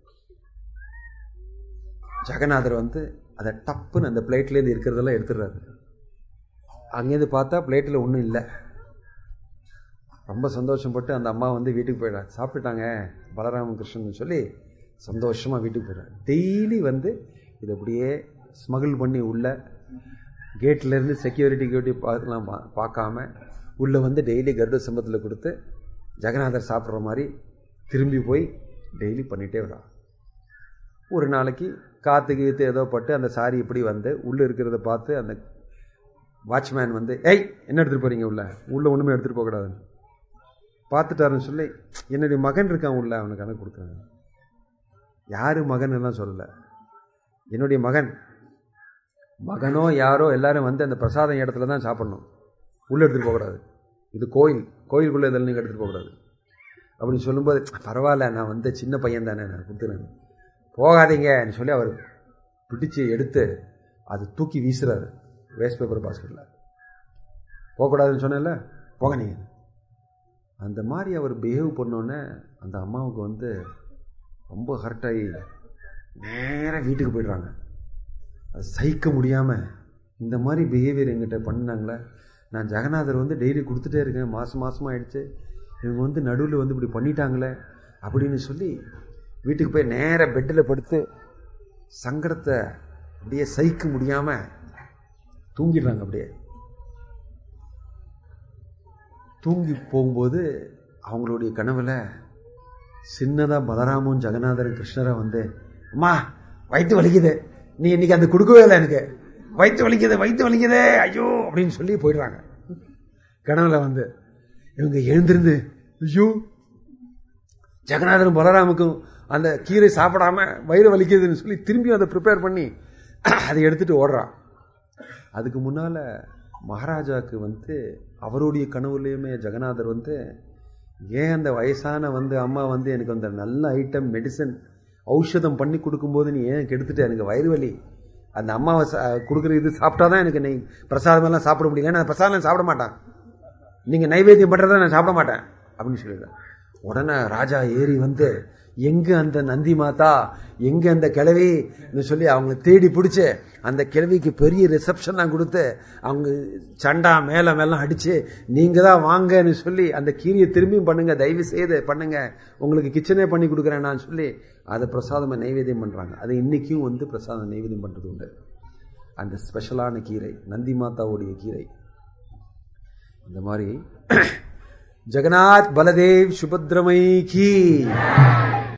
A: ஜெகநாதர் வந்து அதை டப்புன்னு அந்த பிளேட்லேருந்து இருக்கிறதெல்லாம் எடுத்துடுறாரு அங்கேருந்து பார்த்தா பிளேட்டில் ஒன்றும் இல்லை ரொம்ப சந்தோஷப்பட்டு அந்த அம்மா வந்து வீட்டுக்கு போயிடுறாரு சாப்பிட்டுட்டாங்க பலராம கிருஷ்ணன் சொல்லி சந்தோஷமாக வீட்டுக்கு போயிடுறாரு டெய்லி வந்து இது அப்படியே ஸ்மகிள் பண்ணி உள்ள கேட்லேருந்து செக்யூரிட்டி கியூட்டி பார்க்கலாம் பா பார்க்காம உள்ளே வந்து டெய்லி கருட சம்பத்தில் கொடுத்து ஜெகநாதர் சாப்பிட்ற மாதிரி திரும்பி போய் டெய்லி பண்ணிகிட்டே வரா ஒரு நாளைக்கு காற்று கீத்து ஏதோ பட்டு அந்த சாரி இப்படி வந்து உள்ளே இருக்கிறத பார்த்து அந்த வாட்ச்மேன் வந்து ஏய் என்ன எடுத்துகிட்டு போகிறீங்க உள்ள உள்ளே ஒன்றுமே எடுத்துகிட்டு போகக்கூடாதுன்னு பார்த்துட்டாருன்னு சொல்லி என்னுடைய மகன் இருக்கான் உள்ள அவனுக்கு கணக்கு கொடுக்குறாங்க யார் மகன் எல்லாம் சொல்லலை என்னுடைய மகன் மகனோ யாரோ எல்லாரும் வந்து அந்த பிரசாதம் இடத்துல தான் சாப்பிட்ணும் உள்ளே எடுத்துகிட்டு போகக்கூடாது இது கோயில் கோயிலுக்குள்ளே இதெல்லாம் நீங்கள் எடுத்துகிட்டு போகக்கூடாது அப்படின்னு சொல்லும்போது பரவாயில்ல நான் வந்து சின்ன பையன் தானே நான் கொடுத்துறேன் போகாதீங்கன்னு சொல்லி அவர் பிடிச்சி எடுத்து அது தூக்கி வீசுறாரு வேஸ்ட் பேப்பர் பாஸ்கெட்டில் போகக்கூடாதுன்னு சொன்னேன்ல போக நீங்கள் அந்த மாதிரி அவர் பிஹேவ் பண்ணோன்னே அந்த அம்மாவுக்கு வந்து ரொம்ப ஹர்ட் ஆகி நேராக வீட்டுக்கு போயிடுறாங்க அது சகிக்க முடியாமல் இந்த மாதிரி பிஹேவியர் எங்கிட்ட பண்ணாங்களே நான் ஜெகநாதர் வந்து டெய்லி கொடுத்துட்டே இருக்கேன் மாதம் மாதமாக ஆயிடுச்சு இவங்க வந்து நடுவில் வந்து இப்படி பண்ணிட்டாங்களே அப்படின்னு சொல்லி வீட்டுக்கு போய் நேராக பெட்டில் படுத்து சங்கடத்தை அப்படியே சகிக்க முடியாமல் தூங்கிடுறாங்க அப்படியே தூங்கி போகும்போது அவங்களுடைய கனவுல சின்னதாக பலராமும் ஜெகநாதரும் கிருஷ்ணரும் வந்து அம்மா வயிற்று வலிக்குது நீ இன்னைக்கு அந்த கொடுக்கவே இல்லை எனக்கு வயிற்று வலிக்குது வயிற்று வலிக்குதே ஐயோ அப்படின்னு சொல்லி போயிடுறாங்க கனவுல வந்து இவங்க எழுந்திருந்து ஐயோ ஜெகநாதரும் பலராமுக்கும் அந்த கீரை சாப்பிடாம வயிறு வலிக்குதுன்னு சொல்லி திரும்பி அதை ப்ரிப்பேர் பண்ணி அதை எடுத்துட்டு ஓடுறான் அதுக்கு முன்னால மகாராஜாவுக்கு வந்து அவருடைய கனவுலையுமே ஜெகநாதர் வந்து ஏன் அந்த வயசான வந்து அம்மா வந்து எனக்கு அந்த நல்ல ஐட்டம் மெடிசன் ஔஷதம் பண்ணி கொடுக்கும்போது நீ ஏன் கெடுத்துட்ட எனக்கு வயிறு வலி அந்த அம்மாவை கொடுக்குற இது சாப்பிட்டாதான் எனக்கு நெய் பிரசாதமெல்லாம் சாப்பிட முடியல நான் பிரசாதம் சாப்பிட மாட்டான் நீங்கள் நைவேத்தியம் பண்ணுறத நான் சாப்பிட மாட்டேன் அப்படின்னு சொல்லிடுறேன் உடனே ராஜா ஏறி வந்து எங்க அந்த நந்தி மாதா எங்க அந்த கிழவின்னு சொல்லி அவங்க தேடி பிடிச்சு அந்த கிழவிக்கு பெரிய ரிசப்ஷன் நான் கொடுத்து அவங்க சண்டா மேல மேலாம் அடிச்சு நீங்க தான் வாங்கன்னு சொல்லி அந்த கீரியை திரும்பியும் பண்ணுங்க தயவு செய்து பண்ணுங்க உங்களுக்கு கிச்சனே பண்ணி கொடுக்குறேன் நான் சொல்லி அதை பிரசாதம் நைவேத்தியம் பண்றாங்க அது இன்னைக்கும் வந்து பிரசாதம் நைவேத்தியம் பண்றது உண்டு அந்த ஸ்பெஷலான கீரை நந்தி மாதாவுடைய கீரை இந்த மாதிரி ஜெகநாத் பலதேவ் சுபத்ரமை கீ